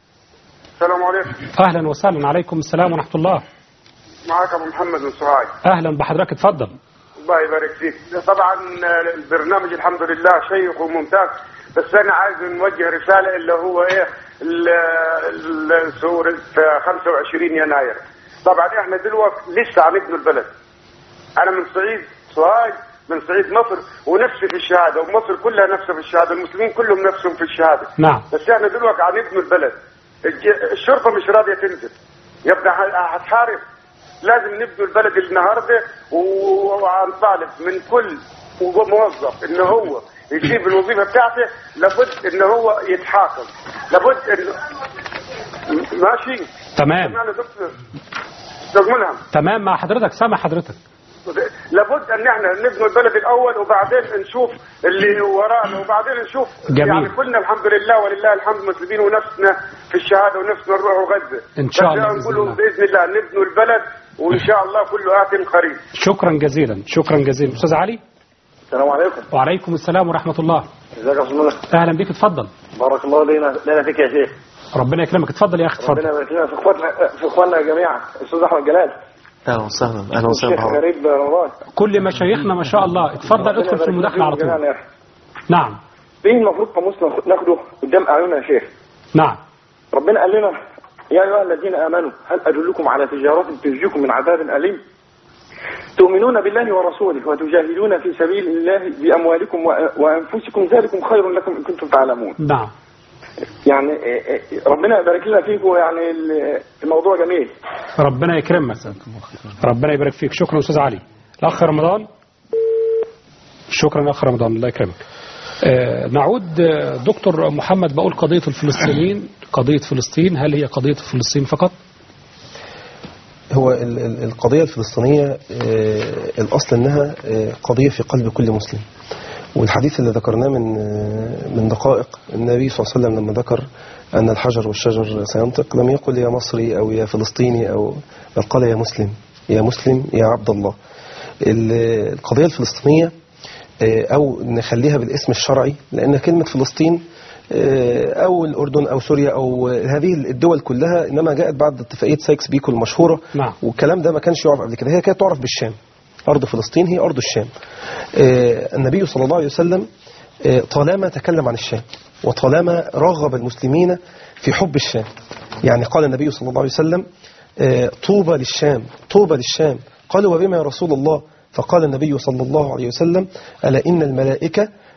السلام عليكم أهلا وسهلا عليكم السلام ورحمة الله معك ابو محمد من سوهاج أهلا بحضرتك اتفضل الله يبارك فيك طبعا البرنامج الحمد لله شيق وممتاز بس انا عايز نوجه رساله اللي هو ايه ال- ال- سورة 25 يناير طبعا احنا دلوقتي لسه هنبنوا البلد انا من صعيد سوهاج من صعيد مصر ونفسي في الشهاده ومصر كلها نفسها في الشهاده المسلمين كلهم نفسهم في الشهاده نعم بس احنا دلوقتي هنبنوا البلد الج- الشرطه مش راضيه تنزل يبقى ه- هتحارب لازم نبنوا البلد النهارده و- وهنطالب من كل موظف ان هو يسيب الوظيفه بتاعته لابد ان هو يتحاكم لابد ان ماشي تمام سمعنا دكتور استاذ ملهم تمام مع حضرتك سامع حضرتك لابد ان احنا نبنوا البلد الاول وبعدين نشوف اللي ورانا وبعدين نشوف جميل. يعني كلنا الحمد لله ولله الحمد مسلمين ونفسنا في الشهاده ونفسنا نروح غزه إن شاء بس الله بإذن نقولوا الله. باذن الله نبنوا البلد وان شاء الله كله ات قريب شكرا جزيلا شكرا جزيلا أستاذ علي السلام عليكم وعليكم السلام ورحمة الله ازيك يا استاذ ملك أهلا بيك اتفضل بارك الله لنا لنا فيك يا شيخ ربنا يكرمك اتفضل يا أخي اتفضل ربنا يبارك لنا في اخواتنا في اخواننا جميعا استاذ احمد جلال اهلا وسهلا اهلا وسهلا والشيخ بحضرتك. غريب رمضان كل مشايخنا ما شاء الله اتفضل ربنا ادخل في يبارك المداخلة على فيكم طول جميعا يا اخي نعم ايه المفروض قاموسنا ناخده قدام اعيننا يا شيخ نعم ربنا قال لنا يا ايها الذين امنوا هل ادلكم على تجاره تنجيكم من عذاب اليم تؤمنون بالله ورسوله وتجاهدون في سبيل الله باموالكم وأ- وانفسكم ذلكم خير لكم ان كنتم تعلمون نعم يعني إيه إيه ربنا يبارك لنا فيكم يعني ال- الموضوع جميل ربنا يكرمك ربنا يبارك فيك شكرا أستاذ علي الأخ رمضان شكرا أخ رمضان الله يكرمك آه، نعود آه، دكتور محمد بقول قضية الفلسطينيين قضية فلسطين هل هي قضية فلسطين فقط هو ال- ال- القضية الفلسطينية آه، الأصل أنها آه، قضية في قلب كل مسلم والحديث اللي ذكرناه من آه، من دقائق النبي صلى الله عليه وسلم لما ذكر أن الحجر والشجر سينطق لم يقل يا مصري أو يا فلسطيني أو بل قال يا مسلم يا مسلم يا عبد الله ال- القضية الفلسطينية آه، أو نخليها بالاسم الشرعي لأن كلمة فلسطين آه، أو الأردن أو سوريا أو هذه الدول كلها إنما جاءت بعد اتفاقية سايكس بيكو المشهورة نعم والكلام ده ما كانش يعرف قبل كده هي كانت تعرف بالشام أرض فلسطين هي أرض الشام آه، النبي صلى الله عليه وسلم آه، طالما تكلم عن الشام وطالما رغب المسلمين في حب الشام يعني قال النبي صلى الله عليه وسلم آه، طوبى للشام طوبى للشام قالوا وبما يا رسول الله فقال النبي صلى الله عليه وسلم ألا إن الملائكة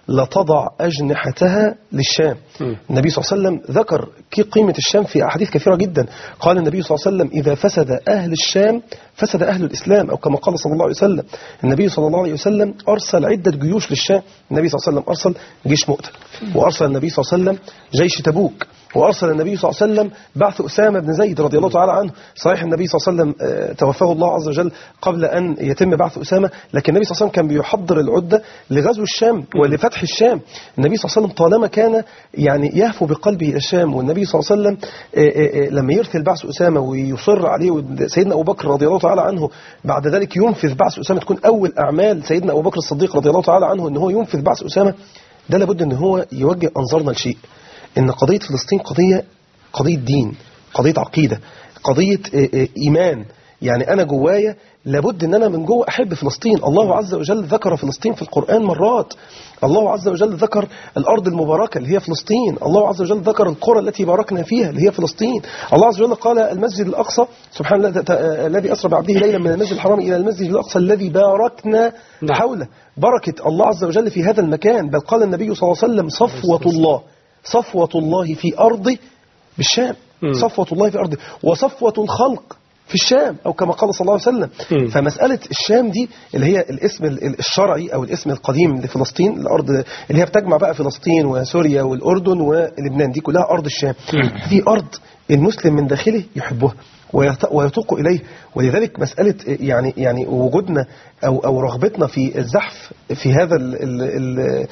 لتضع أجنحتها للشام النبي صلى الله عليه وسلم ذكر كي قيمة الشام في أحاديث كثيرة جدا قال النبي صلى الله عليه وسلم إذا فسد أهل الشام فسد أهل الإسلام أو كما قال صلى الله عليه وسلم النبي صلى الله عليه وسلم أرسل عدة جيوش للشام النبي صلى الله عليه وسلم أرسل جيش مؤتة وأرسل النبي صلى الله عليه وسلم جيش تبوك وأرسل النبي صلى الله عليه وسلم بعث أسامة بن زيد رضي الله تعالى عنه صحيح النبي صلى الله عليه وسلم آه، توفاه الله عز وجل قبل أن يتم بعث أسامة لكن النبي صلى الله عليه وسلم كان بيحضر العدة لغزو الشام ولفتح الشام النبي صلى الله عليه وسلم طالما كان يعني يهفو بقلبه إلى الشام والنبي صلى الله عليه وسلم آه، آه، آه، لما يرسل بعث أسامة ويصر عليه سيدنا أبو بكر رضي الله تعالى عنه بعد ذلك ينفذ بعث أسامة تكون أول أعمال سيدنا أبو بكر الصديق رضي الله تعالى عنه أن هو ينفذ بعث أسامة ده لابد أن هو يوجه أنظارنا لشيء ان قضيه فلسطين قضيه قضيه دين قضيه عقيده قضيه آه، آه، ايمان يعني انا جوايا لابد ان انا من جوه احب فلسطين الله عز وجل ذكر فلسطين في القران مرات الله عز وجل ذكر الارض المباركه اللي هي فلسطين الله عز وجل ذكر القرى التي باركنا فيها اللي هي فلسطين الله عز وجل قال المسجد الاقصى سبحان الله ت- آه، الذي اسرى بعبده ليلا من المسجد الحرام الى المسجد الاقصى الذي باركنا حوله بركه الله عز وجل في هذا المكان بل قال النبي صلى الله عليه وسلم صفوه الله صفوة الله في أرضه بالشام صفوة الله في أرضه وصفوة الخلق في الشام أو كما قال صلى الله عليه وسلم فمسألة الشام دي اللي هي الاسم ال- ال- الشرعي أو الاسم القديم لفلسطين الأرض اللي هي بتجمع بقى فلسطين وسوريا والأردن ولبنان دي كلها أرض الشام دي أرض المسلم من داخله يحبها ويت- ويتوق إليه ولذلك مسألة يعني يعني وجودنا أو أو رغبتنا في الزحف في هذا ال ال ال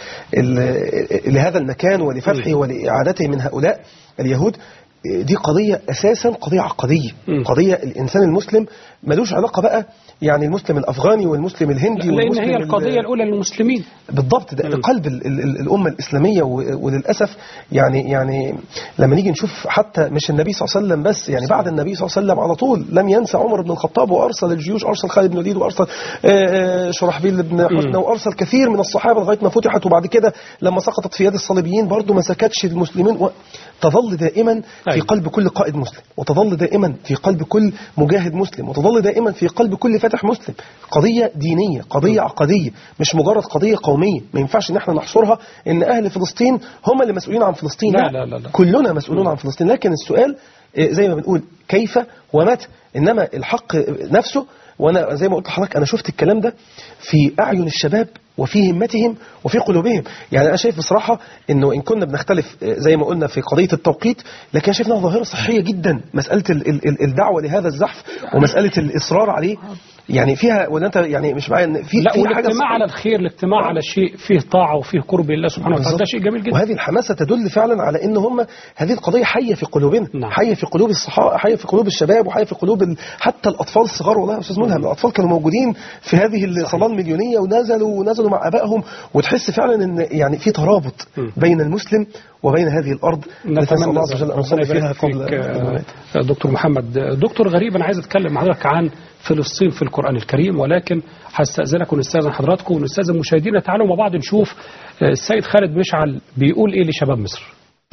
ال لهذا المكان ولفتحه ولإعادته من هؤلاء اليهود دي قضية أساسا قضية عقدية قضية الإنسان المسلم ملوش علاقة بقى يعني المسلم الأفغاني والمسلم الهندي لأن والمسلم هي ال- القضية الأولى للمسلمين بالضبط ده قلب ال- ال- ال- الأمة الإسلامية و- وللأسف يعني يعني لما نيجي نشوف حتى مش النبي صلى الله عليه وسلم بس يعني بعد النبي صلى الله عليه وسلم على طول لم ينسى عمر بن الخطاب وأرسل الجيوش أرسل خالد بن الوليد وأرسل آه، آه، شرحبيل بن حسنة وأرسل كثير من الصحابة لغاية ما فتحت وبعد كده لما سقطت في يد الصليبيين برضه ما سكتش المسلمين و... تظل دائما في قلب كل قائد مسلم وتظل دائما في قلب كل مجاهد مسلم وتظل دائما في قلب كل فاتح مسلم قضية دينية قضية عقدية مش مجرد قضية قومية ما ينفعش ان احنا نحصرها ان اهل فلسطين هم اللي مسؤولين عن فلسطين لا لا لا لا. كلنا مسؤولون عن فلسطين لكن السؤال آه، زي ما بنقول كيف ومتى انما الحق نفسه وانا زي ما قلت لحضرتك انا شفت الكلام ده في اعين الشباب وفي همتهم وفي قلوبهم يعني انا شايف بصراحه انه ان كنا بنختلف آه، زي ما قلنا في قضيه التوقيت لكن انا شايف انها ظاهره صحيه جدا مساله ال- ال- ال- الدعوه لهذا الزحف ومساله الاصرار عليه يعني فيها ولا انت يعني مش معايا إن في لا في حاجه والاجتماع صحية. على الخير الاجتماع على شيء فيه طاعة وفيه قرب الله سبحانه وتعالى ده بالظبط. شيء جميل جدا وهذه الحماسة تدل فعلا على ان هم هذه القضية حية في قلوبنا نعم. حية في قلوب الصحابة حية في قلوب الشباب وحية في قلوب ال... حتى الأطفال الصغار والله يا أستاذ ملهم الأطفال كانوا موجودين في هذه الصلاة المليونية ونزلوا ونزلوا مع أبائهم وتحس فعلا ان يعني في ترابط بين المسلم وبين هذه الأرض نتمنى الله عز وجل أن نصلي فيها قبل فيك آه، دكتور محمد آه، دكتور غريب أنا عايز أتكلم مع حضرتك عن فلسطين في القرآن الكريم ولكن هستأذنك ونستأذن حضراتكم ونستأذن مشاهدينا تعالوا مع بعض نشوف آه، السيد خالد مشعل بيقول إيه لشباب مصر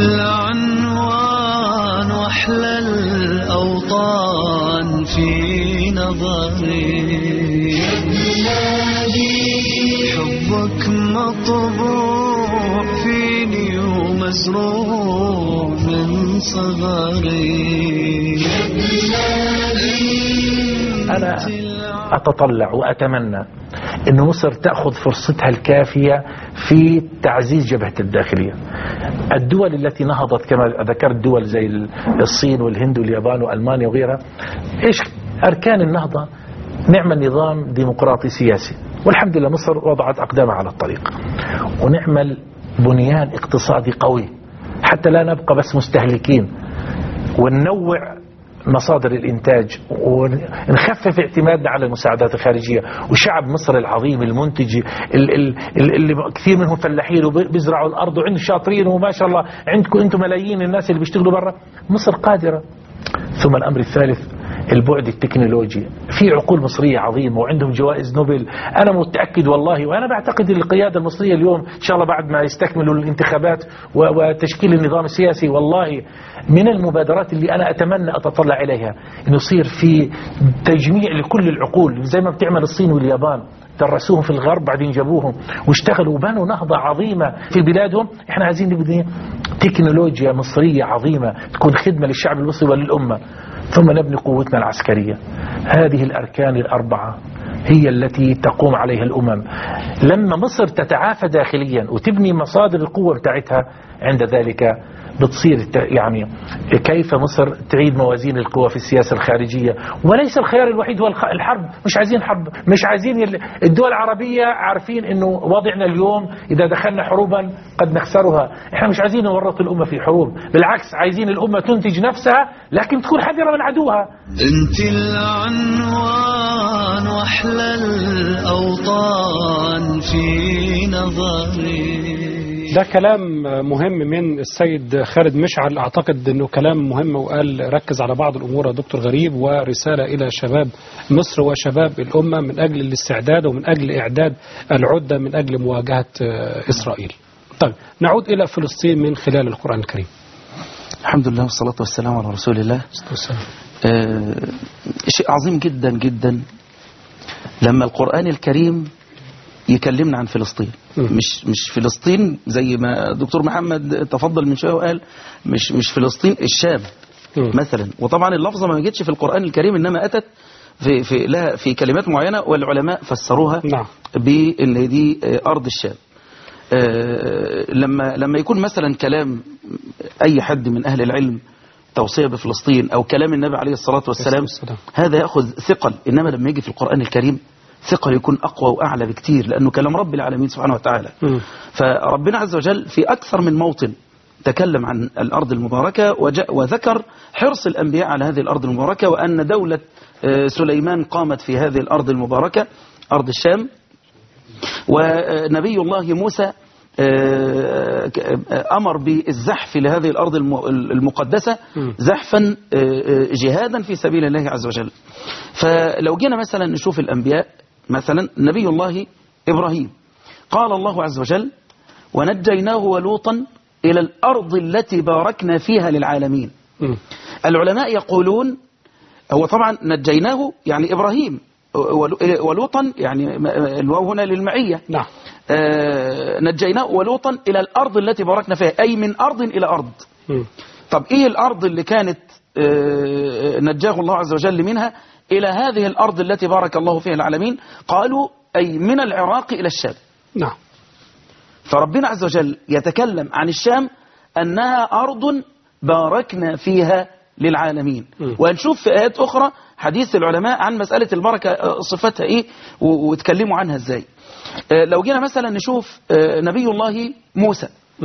العنوان واحلى الاوطان في نظري حبك مطبوع فيني ومزروع من صغري أنا أتطلع وأتمنى أن مصر تأخذ فرصتها الكافية في تعزيز جبهة الداخلية الدول التي نهضت كما ذكرت دول زي الصين والهند واليابان وألمانيا وغيرها إيش أركان النهضة نعمل نظام ديمقراطي سياسي والحمد لله مصر وضعت أقدامها على الطريق ونعمل بنيان اقتصادي قوي حتى لا نبقى بس مستهلكين وننوع مصادر الإنتاج ونخفف اعتمادنا على المساعدات الخارجية وشعب مصر العظيم المنتج ال- ال- ال- اللي كثير منهم فلاحين وبيزرعوا الأرض وعندهم شاطرين وما شاء الله عندكم أنتم ملايين الناس اللي بيشتغلوا برا مصر قادرة ثم الأمر الثالث البعد التكنولوجي في عقول مصرية عظيمة وعندهم جوائز نوبل أنا متأكد والله وأنا بعتقد القيادة المصرية اليوم إن شاء الله بعد ما يستكملوا الانتخابات و- وتشكيل النظام السياسي والله من المبادرات اللي أنا أتمنى أتطلع إليها أنه يصير في تجميع لكل العقول زي ما بتعمل الصين واليابان درسوهم في الغرب بعدين جابوهم واشتغلوا وبنوا نهضة عظيمة في بلادهم احنا عايزين نبني تكنولوجيا مصرية عظيمة تكون خدمة للشعب المصري وللأمة ثم نبني قوتنا العسكرية هذه الأركان الأربعة هي التي تقوم عليها الأمم لما مصر تتعافى داخليا وتبني مصادر القوة بتاعتها عند ذلك بتصير الت- يعني كيف مصر تعيد موازين القوى في السياسة الخارجية وليس الخيار الوحيد هو الخ- الحرب مش عايزين حرب مش عايزين ال- الدول العربية عارفين انه وضعنا اليوم اذا دخلنا حروبا قد نخسرها احنا مش عايزين نورط الامة في حروب بالعكس عايزين الامة تنتج نفسها لكن تكون حذرة من عدوها انت العنوان واحلى الاوطان في نظري ده كلام مهم من السيد خالد مشعل اعتقد انه كلام مهم وقال ركز على بعض الامور يا دكتور غريب ورساله الى شباب مصر وشباب الامه من اجل الاستعداد ومن اجل اعداد العده من اجل مواجهه آه، اسرائيل. طيب نعود الى فلسطين من خلال القران الكريم. الحمد لله والصلاة والسلام على رسول الله آه شيء عظيم جدا جدا لما القرآن الكريم يكلمنا عن فلسطين مش مش فلسطين زي ما دكتور محمد تفضل من شويه وقال مش مش فلسطين الشام مثلا وطبعا اللفظه ما جتش في القرآن الكريم انما اتت في في لها في كلمات معينه والعلماء فسروها نعم. بان دي آه، ارض الشام آه، لما لما يكون مثلا كلام اي حد من اهل العلم توصيه بفلسطين او كلام النبي عليه الصلاه والسلام هذا ياخذ ثقل انما لما يجي في القران الكريم ثقل يكون اقوى واعلى بكتير لانه كلام رب العالمين سبحانه وتعالى فربنا عز وجل في اكثر من موطن تكلم عن الارض المباركه وجاء وذكر حرص الانبياء على هذه الارض المباركه وان دوله آه، سليمان قامت في هذه الارض المباركه ارض الشام ونبي الله موسى آه، ك- آه، أمر بالزحف لهذه الأرض الم- المقدسة زحفا آه، آه، جهادا في سبيل الله عز وجل فلو جينا مثلا نشوف الأنبياء مثلا نبي الله إبراهيم قال الله عز وجل ونجيناه ولوطا إلى الأرض التي باركنا فيها للعالمين العلماء يقولون هو طبعا نجيناه يعني إبراهيم ولو- ولوطا يعني م- الواو هنا للمعية نعم نجيناه ولوطا إلى الأرض التي باركنا فيها أي من أرض إلى أرض طب إيه الأرض اللي كانت آه، نجاه الله عز وجل منها إلى هذه الأرض التي بارك الله فيها العالمين قالوا أي من العراق إلى الشام نعم فربنا عز وجل يتكلم عن الشام أنها أرض باركنا فيها للعالمين وهنشوف في آيات أخرى حديث العلماء عن مسألة البركة آه، صفتها إيه و- وتكلموا عنها إزاي آه، لو جينا مثلا نشوف آه، نبي الله موسى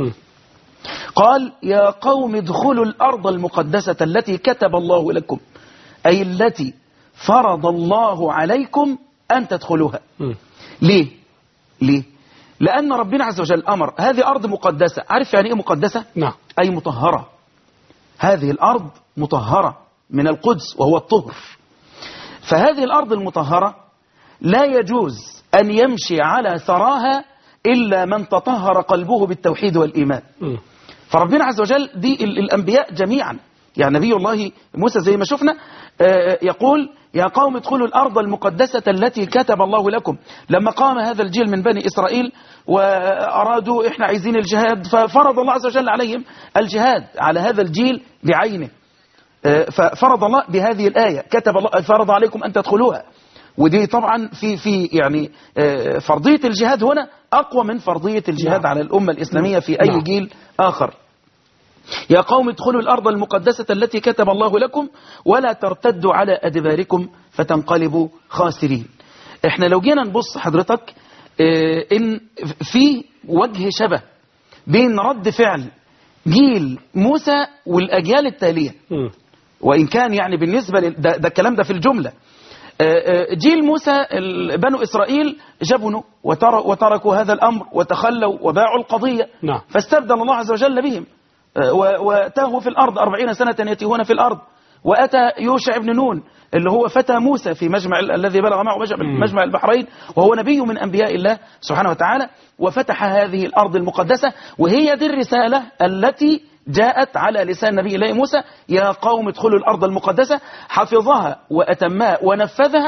قال يا قوم ادخلوا الأرض المقدسة التي كتب الله لكم أي التي فرض الله عليكم أن تدخلوها ليه ليه لأن ربنا عز وجل أمر هذه أرض مقدسة عارف يعني إيه مقدسة نعم أي مطهرة هذه الأرض مطهرة من القدس وهو الطهر فهذه الأرض المطهرة لا يجوز أن يمشي على ثراها إلا من تطهر قلبه بالتوحيد والإيمان فربنا عز وجل دي ال- الأنبياء جميعا يعني نبي الله موسى زي ما شفنا آه، يقول يا قوم ادخلوا الأرض المقدسة التي كتب الله لكم لما قام هذا الجيل من بني إسرائيل وأرادوا إحنا عايزين الجهاد ففرض الله عز وجل عليهم الجهاد على هذا الجيل بعينه آه، ففرض الله بهذه الآية كتب الله فرض عليكم أن تدخلوها ودي طبعا في في يعني آه، فرضية الجهاد هنا أقوى من فرضية الجهاد على الأمة الإسلامية في أي نعم. جيل آخر يا قوم ادخلوا الأرض المقدسة التي كتب الله لكم ولا ترتدوا على أدباركم فتنقلبوا خاسرين احنا لو جينا نبص حضرتك اه ان في وجه شبه بين رد فعل جيل موسى والأجيال التالية وإن كان يعني بالنسبة لل- ده, ده الكلام ده في الجملة آه، آه، جيل موسى ال- بنو إسرائيل جبنوا وتر- وتركوا هذا الأمر وتخلوا وباعوا القضية نعم فاستبدل الله عز وجل بهم آه، و- وتاهوا في الأرض أربعين سنة يتيهون في الأرض وأتى يوشع بن نون اللي هو فتى موسى في مجمع ال- الذي بلغ معه مجمع- مجمع البحرين وهو نبي من أنبياء الله سبحانه وتعالى وفتح هذه الأرض المقدسة وهي دي الرسالة التي جاءت على لسان نبي الله موسى يا قوم ادخلوا الأرض المقدسة حفظها وأتمها ونفذها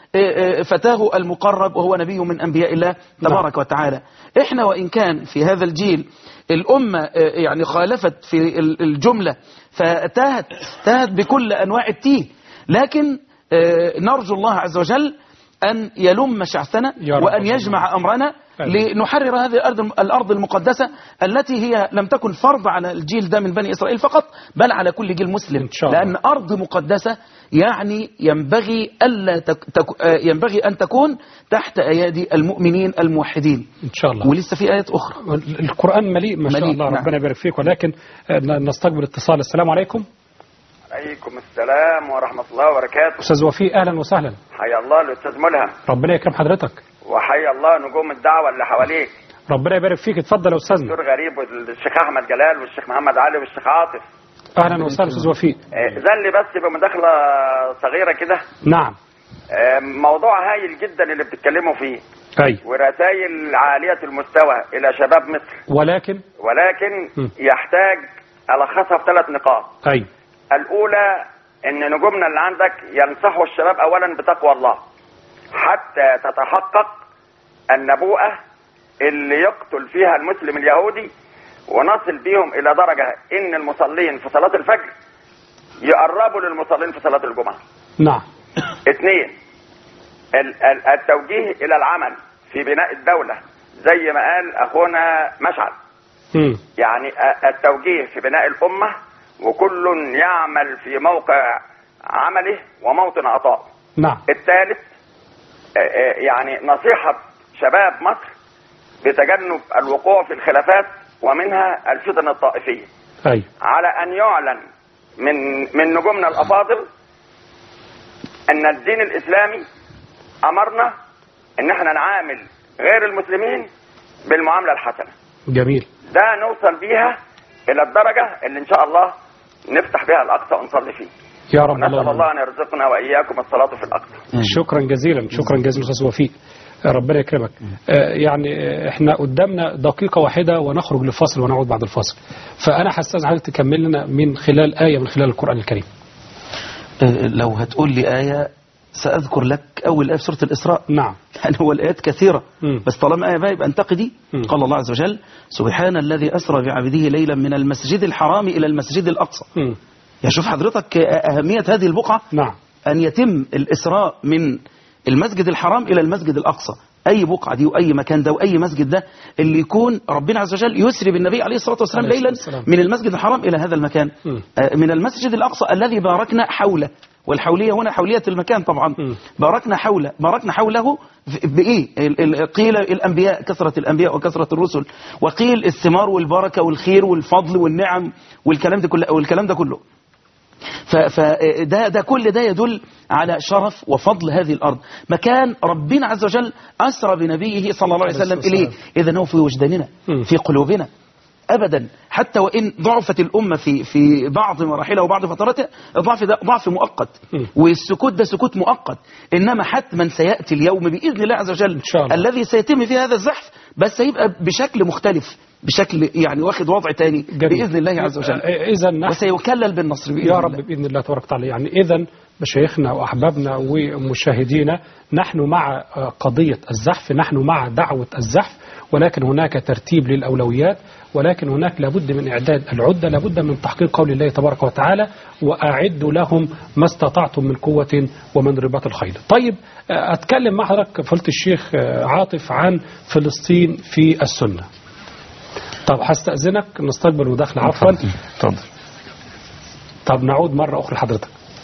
آه، آه، فتاه المقرب وهو نبي من أنبياء الله تبارك وتعالى إحنا وإن كان في هذا الجيل الأمة آه، يعني خالفت في ال- الجملة فتاهت تاهت بكل أنواع التيه لكن آه، نرجو الله عز وجل أن يلم شعثنا يا رب وأن يجمع أمرنا لنحرر هذه الأرض الأرض المقدسة التي هي لم تكن فرض على الجيل ده من بني إسرائيل فقط بل على كل جيل مسلم لأن أرض مقدسة يعني ينبغي ألا تك تك آه، ينبغي أن تكون تحت أيادي المؤمنين الموحدين إن شاء الله ولسه في آيات أخرى القرآن مليء ما شاء مليء، الله نعم. ربنا يبارك فيك ولكن آه، نستقبل اتصال السلام عليكم عليكم السلام ورحمة الله وبركاته أستاذ وفي أهلا وسهلا حيا الله الأستاذ ملهم ربنا يكرم حضرتك وحيا الله نجوم الدعوة اللي حواليك ربنا يبارك فيك اتفضل يا أستاذنا دكتور غريب والشيخ أحمد جلال والشيخ محمد علي والشيخ عاطف أهلا وسهلا أستاذ وفيق آه، زل بس بمداخلة صغيرة كده نعم آه، موضوع هايل جدا اللي بتتكلموا فيه أي ورسائل عالية المستوى إلى شباب مصر ولكن ولكن م. يحتاج ألخصها في ثلاث نقاط أي الأولى أن نجومنا اللي عندك ينصحوا الشباب أولا بتقوى الله حتى تتحقق النبوءة اللي يقتل فيها المسلم اليهودي ونصل بيهم إلى درجة إن المصلين في صلاة الفجر يقربوا للمصلين في صلاة الجمعة نعم اثنين ال- ال- التوجيه إلى العمل في بناء الدولة زي ما قال أخونا مشعل مم. يعني أ- التوجيه في بناء الأمة وكل يعمل في موقع عمله وموطن عطائه نعم الثالث آه، آه، يعني نصيحة شباب مصر بتجنب الوقوع في الخلافات ومنها الفتن الطائفية أي على أن يعلن من من نجومنا الأفاضل أن الدين الإسلامي أمرنا أن احنا نعامل غير المسلمين بالمعاملة الحسنة جميل ده نوصل بيها إلى الدرجة اللي إن شاء الله نفتح بها الأقصى ونصلي فيه يا رب نسأل الله الله أن يرزقنا وإياكم الصلاة في الأقصى شكرا جزيلا شكرا جزيلا استاذ وفيق ربنا يكرمك آه، يعني آه، احنا قدامنا دقيقة واحدة ونخرج لفاصل ونعود بعد الفاصل فأنا حساس حضرتك تكمل لنا من خلال آية من خلال القرآن الكريم آه، لو هتقول لي آية سأذكر لك أول آية في سورة الإسراء نعم يعني هو الآيات كثيرة بس طالما آية بقى يبقى انتقدي قال الله عز وجل سبحان الذي أسرى بعبده ليلا من المسجد الحرام إلى المسجد الأقصى يعني شوف حضرتك أهمية هذه البقعة نعم أن يتم الإسراء من المسجد الحرام إلى المسجد الأقصى أي بقعة دي وأي مكان ده وأي مسجد ده اللي يكون ربنا عز وجل يسري بالنبي عليه الصلاة والسلام عليه ليلا الصلاة والسلام. من المسجد الحرام إلى هذا المكان آه، من المسجد الأقصى الذي باركنا حوله والحولية هنا حولية المكان طبعا باركنا حوله باركنا حوله ف- بإيه ال- ال- قيل الأنبياء كثرة الأنبياء وكثرة الرسل وقيل الثمار والبركة والخير والفضل والنعم والكلام ده كله والكلام ده كله فده ده كل ده يدل على شرف وفضل هذه الأرض مكان ربنا عز وجل أسرى بنبيه صلى الله عليه وسلم إليه إذا هو في وجداننا في قلوبنا أبدا حتى وإن ضعفت الأمة في في بعض مراحلها وبعض فتراتها الضعف ده ضعف مؤقت والسكوت ده سكوت مؤقت إنما حتما سيأتي اليوم بإذن الله عز وجل الذي سيتم فيه هذا الزحف بس هيبقى بشكل مختلف بشكل يعني واخد وضع تاني بإذن الله عز وجل إذا نحن وسيكلل بالنصر بإذن يا الله رب بإذن الله تبارك وتعالى يعني إذا مشايخنا وأحبابنا ومشاهدينا نحن مع قضية الزحف نحن مع دعوة الزحف ولكن هناك ترتيب للأولويات ولكن هناك لابد من إعداد العدة لابد من تحقيق قول الله تبارك وتعالى وأعدوا لهم ما استطعتم من قوة ومن رباط الخيل طيب أتكلم مع حضرتك فضيلة الشيخ عاطف عن فلسطين في السنة طب هستأذنك نستقبل مداخلة عفوا اتفضل طب نعود مرة أخرى لحضرتك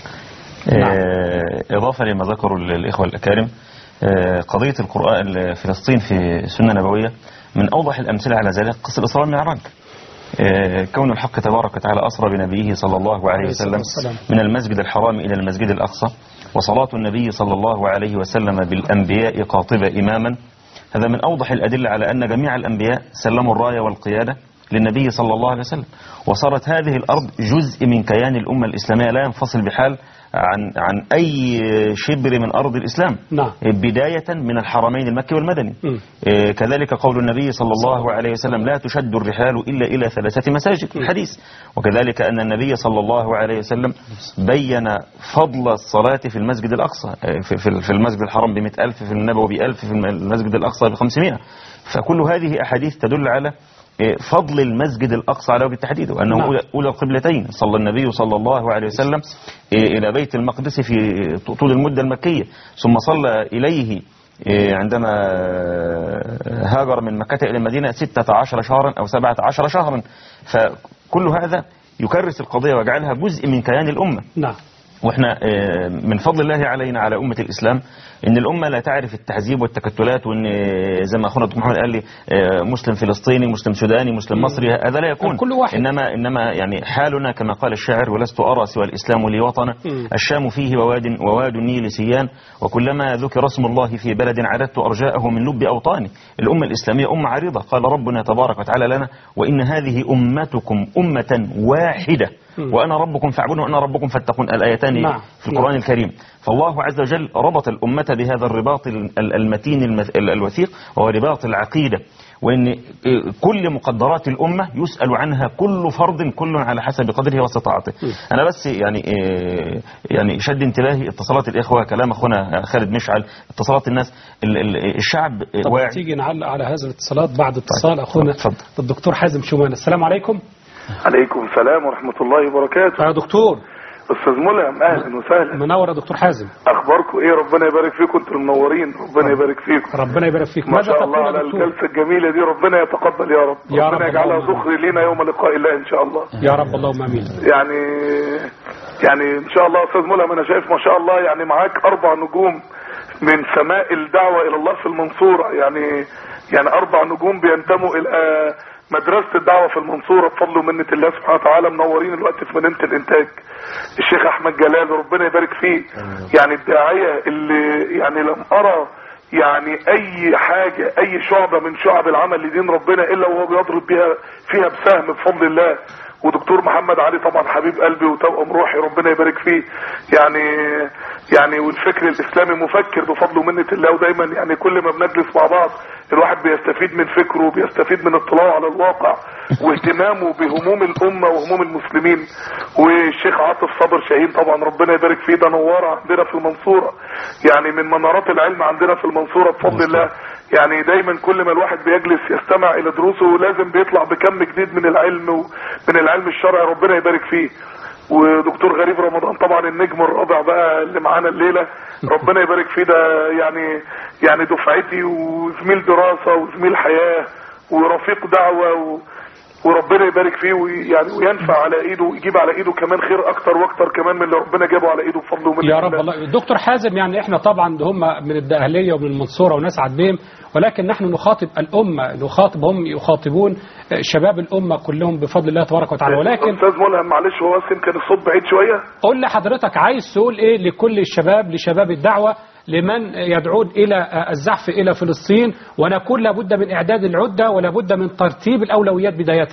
آه، إضافة لما ذكروا الإخوة الأكارم آه، قضية القرآن فلسطين في سنة نبوية من أوضح الأمثلة على ذلك قصة الإسراء والمعراج آه، كون الحق تبارك وتعالى أسرى بنبيه صلى الله عليه وسلم من المسجد الحرام إلى المسجد الأقصى وصلاة النبي صلى الله عليه وسلم بالأنبياء قاطبة إماما هذا من أوضح الأدلة على أن جميع الأنبياء سلموا الراية والقيادة للنبي صلى الله عليه وسلم وصارت هذه الأرض جزء من كيان الأمة الإسلامية لا ينفصل بحال عن عن أي شبر من أرض الإسلام نعم بداية من الحرمين المكي والمدني آه، كذلك قول النبي صلى الله عليه وسلم لا تشد الرحال إلا إلى ثلاثة مساجد في الحديث وكذلك أن النبي صلى الله عليه وسلم بين فضل الصلاة في المسجد الأقصى آه، في- في في المسجد الحرام بمئة ألف في النبوي بألف في المسجد الأقصى بخمسمائة فكل هذه أحاديث تدل على آه، فضل المسجد الأقصى على وجه التحديد وأنه نعم. أولى- أولى القبلتين صلى النبي صلى الله عليه وسلم آه، إلى بيت المقدس في طول المدة المكية ثم صلى إليه آه، عندما آه، هاجر من مكة إلى المدينة 16 شهرا أو 17 شهرا فكل هذا يكرس القضية ويجعلها جزء من كيان الأمة نعم واحنا آه، من فضل الله علينا على أمة الإسلام إن الأمة لا تعرف التعذيب والتكتلات وإن آه، زي ما أخونا الدكتور محمد قال لي آه، مسلم فلسطيني مسلم سوداني مسلم مصري هذا لا يكون كل واحد. إنما إنما يعني حالنا كما قال الشاعر ولست أرى سوى الإسلام لي وطنا مم. الشام فيه وواد وواد النيل سيان وكلما ذكر اسم الله في بلد عددت أرجاءه من لب أوطاني الأمة الإسلامية أمة عريضة قال ربنا تبارك وتعالى لنا وإن هذه أمتكم أمة واحدة مم. وأنا ربكم فاعبدون وأنا ربكم فاتقون الآيتان نعم. في القرآن الكريم فالله عز وجل ربط الأمة بهذا الرباط ال- ال- المتين المث- ال- الوثيق وهو رباط العقيدة وإن آه، كل مقدرات الأمة يسأل عنها كل فرد كل على حسب قدره واستطاعته أنا بس يعني آه، يعني شد انتباهي اتصالات الإخوة كلام أخونا خالد مشعل اتصالات الناس ال- ال- الشعب طب واعي تيجي نعلق على هذه الاتصالات بعد اتصال أخونا الدكتور حازم شومان السلام عليكم عليكم السلام ورحمة الله وبركاته يا دكتور أستاذ ملهم أهلا وسهلا منور يا دكتور حازم أخباركم إيه ربنا يبارك فيكم أنتم المنورين ربنا يبارك فيكم ربنا يبارك فيك ما ماذا شاء الله تقول على يا دكتور الجلسة الجميلة دي ربنا يتقبل يا رب يا ربنا رب يجعلها اللهم ذخر لنا يوم لقاء الله إن شاء الله يا رب اللهم امين يعني يعني إن شاء الله أستاذ ملهم أنا شايف ما شاء الله يعني معاك أربع نجوم من سماء الدعوة إلى الله في المنصورة يعني يعني أربع نجوم بينتموا إلى مدرسة الدعوة في المنصورة بفضل ومنة الله سبحانه وتعالى منورين الوقت في مدينة الإنتاج الشيخ أحمد جلال ربنا يبارك فيه يعني الداعية اللي يعني لم أرى يعني أي حاجة أي شعبة من شعب العمل لدين ربنا إلا وهو بيضرب بها فيها بسهم بفضل الله ودكتور محمد علي طبعا حبيب قلبي وتوأم روحي ربنا يبارك فيه يعني يعني والفكر الاسلامي مفكر بفضل ومنة الله ودايما يعني كل ما بنجلس مع بعض الواحد بيستفيد من فكره وبيستفيد من اطلاعه على الواقع واهتمامه بهموم الامه وهموم المسلمين والشيخ عاطف صابر شاهين طبعا ربنا يبارك فيه ده نوار عندنا في المنصوره يعني من منارات العلم عندنا في المنصوره بفضل الله يعني دايما كل ما الواحد بيجلس يستمع الى دروسه لازم بيطلع بكم جديد من العلم ومن العلم الشرعي ربنا يبارك فيه ودكتور غريب رمضان طبعا النجم الرابع بقى اللي معانا الليله ربنا يبارك فيه ده يعني يعني دفعتي وزميل دراسه وزميل حياه ورفيق دعوه و وربنا يبارك فيه ويعني وينفع على ايده ويجيب على ايده كمان خير اكتر واكتر كمان من اللي ربنا جابه على ايده بفضله ومنه يا رب الله دكتور حازم يعني احنا طبعا هم من الدقهلية ومن المنصورة وناس عدنين ولكن نحن نخاطب الأمة نخاطب هم يخاطبون شباب الأمة كلهم بفضل الله تبارك وتعالى ولكن استاذ ملهم معلش هو بس يمكن الصوت بعيد شويه قول لي حضرتك عايز تقول ايه لكل الشباب لشباب الدعوة لمن يدعون إلى الزحف إلى فلسطين ونقول لابد من إعداد العدة ولابد من ترتيب الأولويات بداية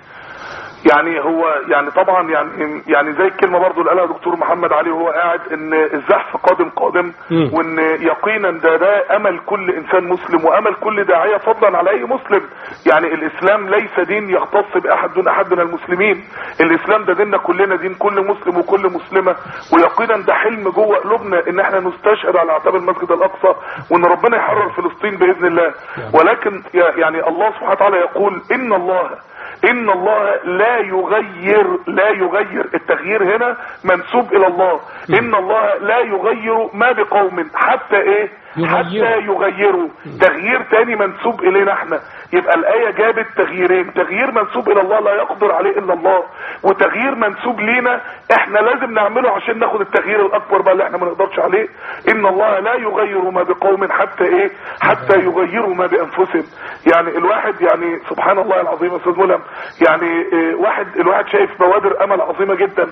يعني هو يعني طبعا يعني يعني زي الكلمه برضو اللي قالها دكتور محمد علي وهو قاعد ان الزحف قادم قادم مم. وان يقينا ده ده امل كل انسان مسلم وامل كل داعيه فضلا على اي مسلم يعني الاسلام ليس دين يختص باحد دون احد من المسلمين الاسلام ده ديننا كلنا دين كل مسلم وكل مسلمه ويقينا ده حلم جوه قلوبنا ان احنا نستشهد على اعتاب المسجد الاقصى وان ربنا يحرر فلسطين باذن الله ولكن يعني الله سبحانه وتعالى يقول ان الله ان الله لا يغير لا يغير التغيير هنا منسوب الى الله ان الله لا يغير ما بقوم حتى ايه حتى يغيروا تغيير تاني منسوب الينا احنا يبقى الايه جابت تغييرين تغيير منسوب الى الله لا يقدر عليه الا الله وتغيير منسوب لينا احنا لازم نعمله عشان ناخد التغيير الاكبر بقى اللي احنا ما نقدرش عليه ان الله لا يغير ما بقوم حتى ايه حتى يغيروا ما بانفسهم يعني الواحد يعني سبحان الله العظيم يا استاذ ملهم يعني اه واحد الواحد شايف بوادر امل عظيمه جدا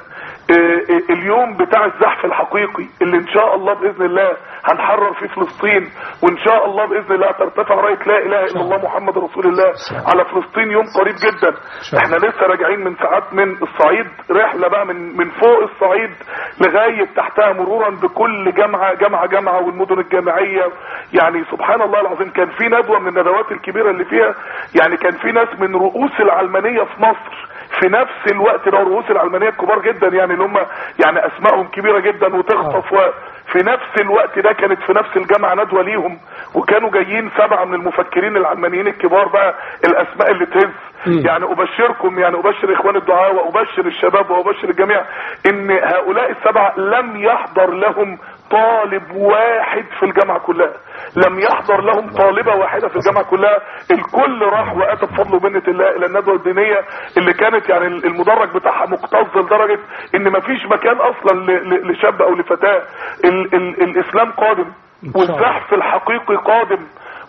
آه، آه، اليوم بتاع الزحف الحقيقي اللي ان شاء الله باذن الله هنحرر فيه فلسطين وان شاء الله باذن الله ترتفع رايه لا اله الا الله محمد رسول الله على فلسطين يوم قريب جدا احنا لسه راجعين من ساعات من الصعيد رحله بقى من من فوق الصعيد لغايه تحتها مرورا بكل جامعه جامعه جامعه والمدن الجامعيه يعني سبحان الله العظيم كان في ندوه من الندوات الكبيره اللي فيها يعني كان في ناس من رؤوس العلمانيه في مصر في نفس الوقت ده رؤوس العلمانيه الكبار جدا يعني اللي هم يعني اسمائهم كبيره جدا وتخطف و في نفس الوقت ده كانت في نفس الجامعه ندوه ليهم وكانوا جايين سبعه من المفكرين العلمانيين الكبار بقى الاسماء اللي تهز يعني ابشركم يعني ابشر اخوان الدعاء وابشر الشباب وابشر الجميع ان هؤلاء السبعه لم يحضر لهم طالب واحد في الجامعه كلها لم يحضر لهم طالبه واحده في الجامعه كلها الكل راح واتى بفضل ومنه الله الى الندوه الدينيه اللي كانت يعني المدرج بتاعها مكتظ لدرجه ان مفيش مكان اصلا ل- ل- لشاب او لفتاه ال ال الاسلام قادم والزحف الحقيقي قادم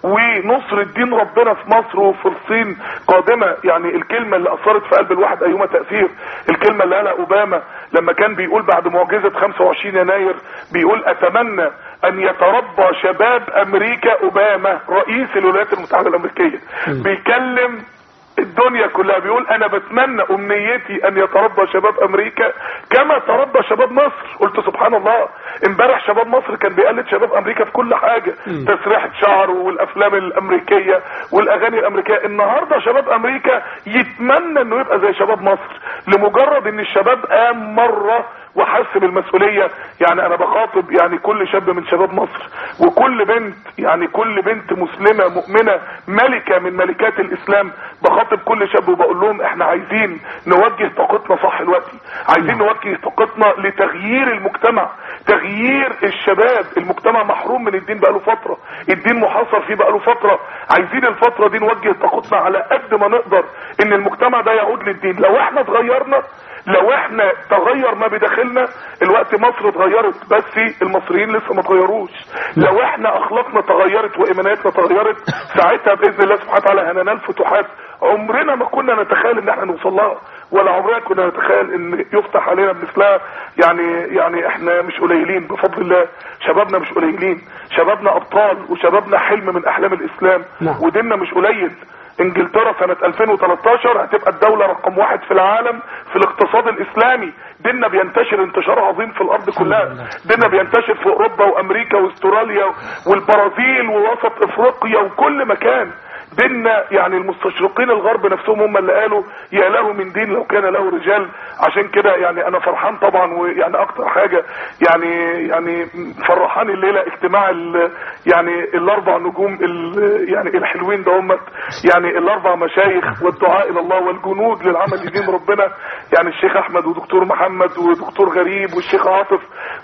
ونصر الدين ربنا في مصر وفلسطين قادمة يعني الكلمة اللي أثرت في قلب الواحد أيما تأثير الكلمة اللي قالها أوباما لما كان بيقول بعد معجزة 25 يناير بيقول أتمنى أن يتربى شباب أمريكا أوباما رئيس الولايات المتحدة الأمريكية بيكلم الدنيا كلها بيقول انا بتمنى امنيتي ان يتربى شباب امريكا كما تربى شباب مصر قلت سبحان الله امبارح شباب مصر كان بيقلد شباب امريكا في كل حاجة تسريحة شعر والافلام الامريكية والاغاني الامريكية النهاردة شباب امريكا يتمنى انه يبقى زي شباب مصر لمجرد ان الشباب قام مرة وحس بالمسؤولية يعني انا بخاطب يعني كل شاب من شباب مصر وكل بنت يعني كل بنت مسلمة مؤمنة ملكة من ملكات الاسلام بخاطب كل شاب وبقول لهم احنا عايزين نوجه طاقتنا صح دلوقتي عايزين نوجه طاقتنا لتغيير المجتمع تغيير الشباب المجتمع محروم من الدين بقاله فترة الدين محاصر فيه بقاله فترة عايزين الفترة دي نوجه طاقتنا على قد ما نقدر ان المجتمع ده يعود للدين لو احنا اتغيرنا لو احنا تغير ما بداخلنا الوقت مصر اتغيرت بس المصريين لسه ما اتغيروش لو احنا اخلاقنا تغيرت وايمانياتنا تغيرت ساعتها باذن الله سبحانه وتعالى هننال فتوحات عمرنا ما كنا نتخيل ان احنا نوصل لها ولا عمرنا كنا نتخيل ان يفتح علينا بمثلها يعني يعني احنا مش قليلين بفضل الله شبابنا مش قليلين شبابنا ابطال وشبابنا حلم من احلام الاسلام نعم. وديننا مش قليل انجلترا سنة 2013 هتبقى الدولة رقم واحد في العالم في الاقتصاد الاسلامي ديننا بينتشر انتشار عظيم في الارض كلها ديننا بينتشر في اوروبا وامريكا واستراليا والبرازيل ووسط افريقيا وكل مكان ديننا يعني المستشرقين الغرب نفسهم هم اللي قالوا يا له من دين لو كان له رجال عشان كده يعني انا فرحان طبعا ويعني اكتر حاجة يعني يعني فرحان الليلة اجتماع ال- يعني الاربع نجوم ال- يعني الحلوين ده هم يعني الاربع مشايخ والدعاء الى الله والجنود للعمل لدين ربنا يعني الشيخ احمد ودكتور محمد ودكتور غريب والشيخ عاطف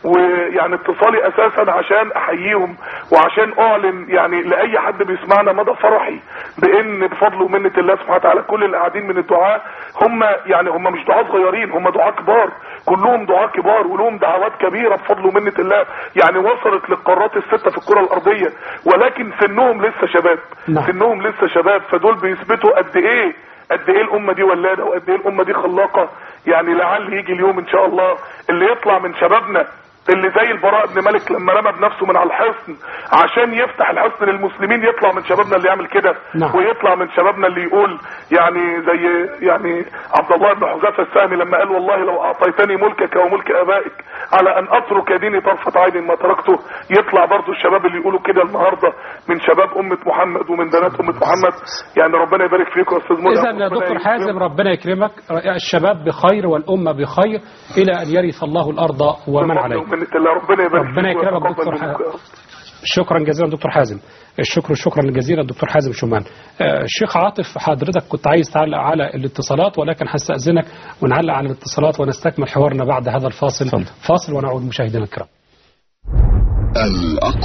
ويعني اتصالي اساسا عشان احييهم وعشان اعلن يعني لاي حد بيسمعنا مدى فرحي بان بفضل ومنه الله سبحانه وتعالى كل اللي قاعدين من الدعاء هم يعني هم مش دعاة صغيرين هم دعاة كبار كلهم دعاة كبار ولهم دعوات كبيرة بفضل ومنة الله يعني وصلت للقارات الستة في الكرة الارضية ولكن سنهم لسه شباب نعم. سنهم لسه شباب فدول بيثبتوا قد ايه قد ايه الامه دي ولاده وقد ايه الامه دي خلاقه يعني لعل يجي اليوم ان شاء الله اللي يطلع من شبابنا اللي زي البراء بن مالك لما رمى بنفسه من على الحصن عشان يفتح الحصن للمسلمين يطلع من شبابنا اللي يعمل كده نعم. ويطلع من شبابنا اللي يقول يعني زي يعني عبد الله بن حذافه السهمي لما قال والله لو اعطيتني ملكك وملك ابائك على ان اترك ديني طرفه عين ما تركته يطلع برضو الشباب اللي يقولوا كده النهارده من شباب امه محمد ومن بنات امه محمد يعني ربنا يبارك فيكم يا استاذ منى إذا يا دكتور حازم ربنا يكرمك الشباب بخير والأمة بخير إلى أن يرث الله الأرض ومن عليها ومنة الله ربنا يبارك ربنا فيكم يكرمك ويتقبل دكتور منكم يا حازم رب. شكرا جزيلا دكتور حازم الشكر شكرا جزيلا دكتور حازم شومان آه، الشيخ عاطف حضرتك كنت عايز تعلق على الاتصالات ولكن هستأذنك ونعلق على الاتصالات ونستكمل حوارنا بعد هذا الفاصل فاصل ونعود مشاهدينا الكرام الأقوى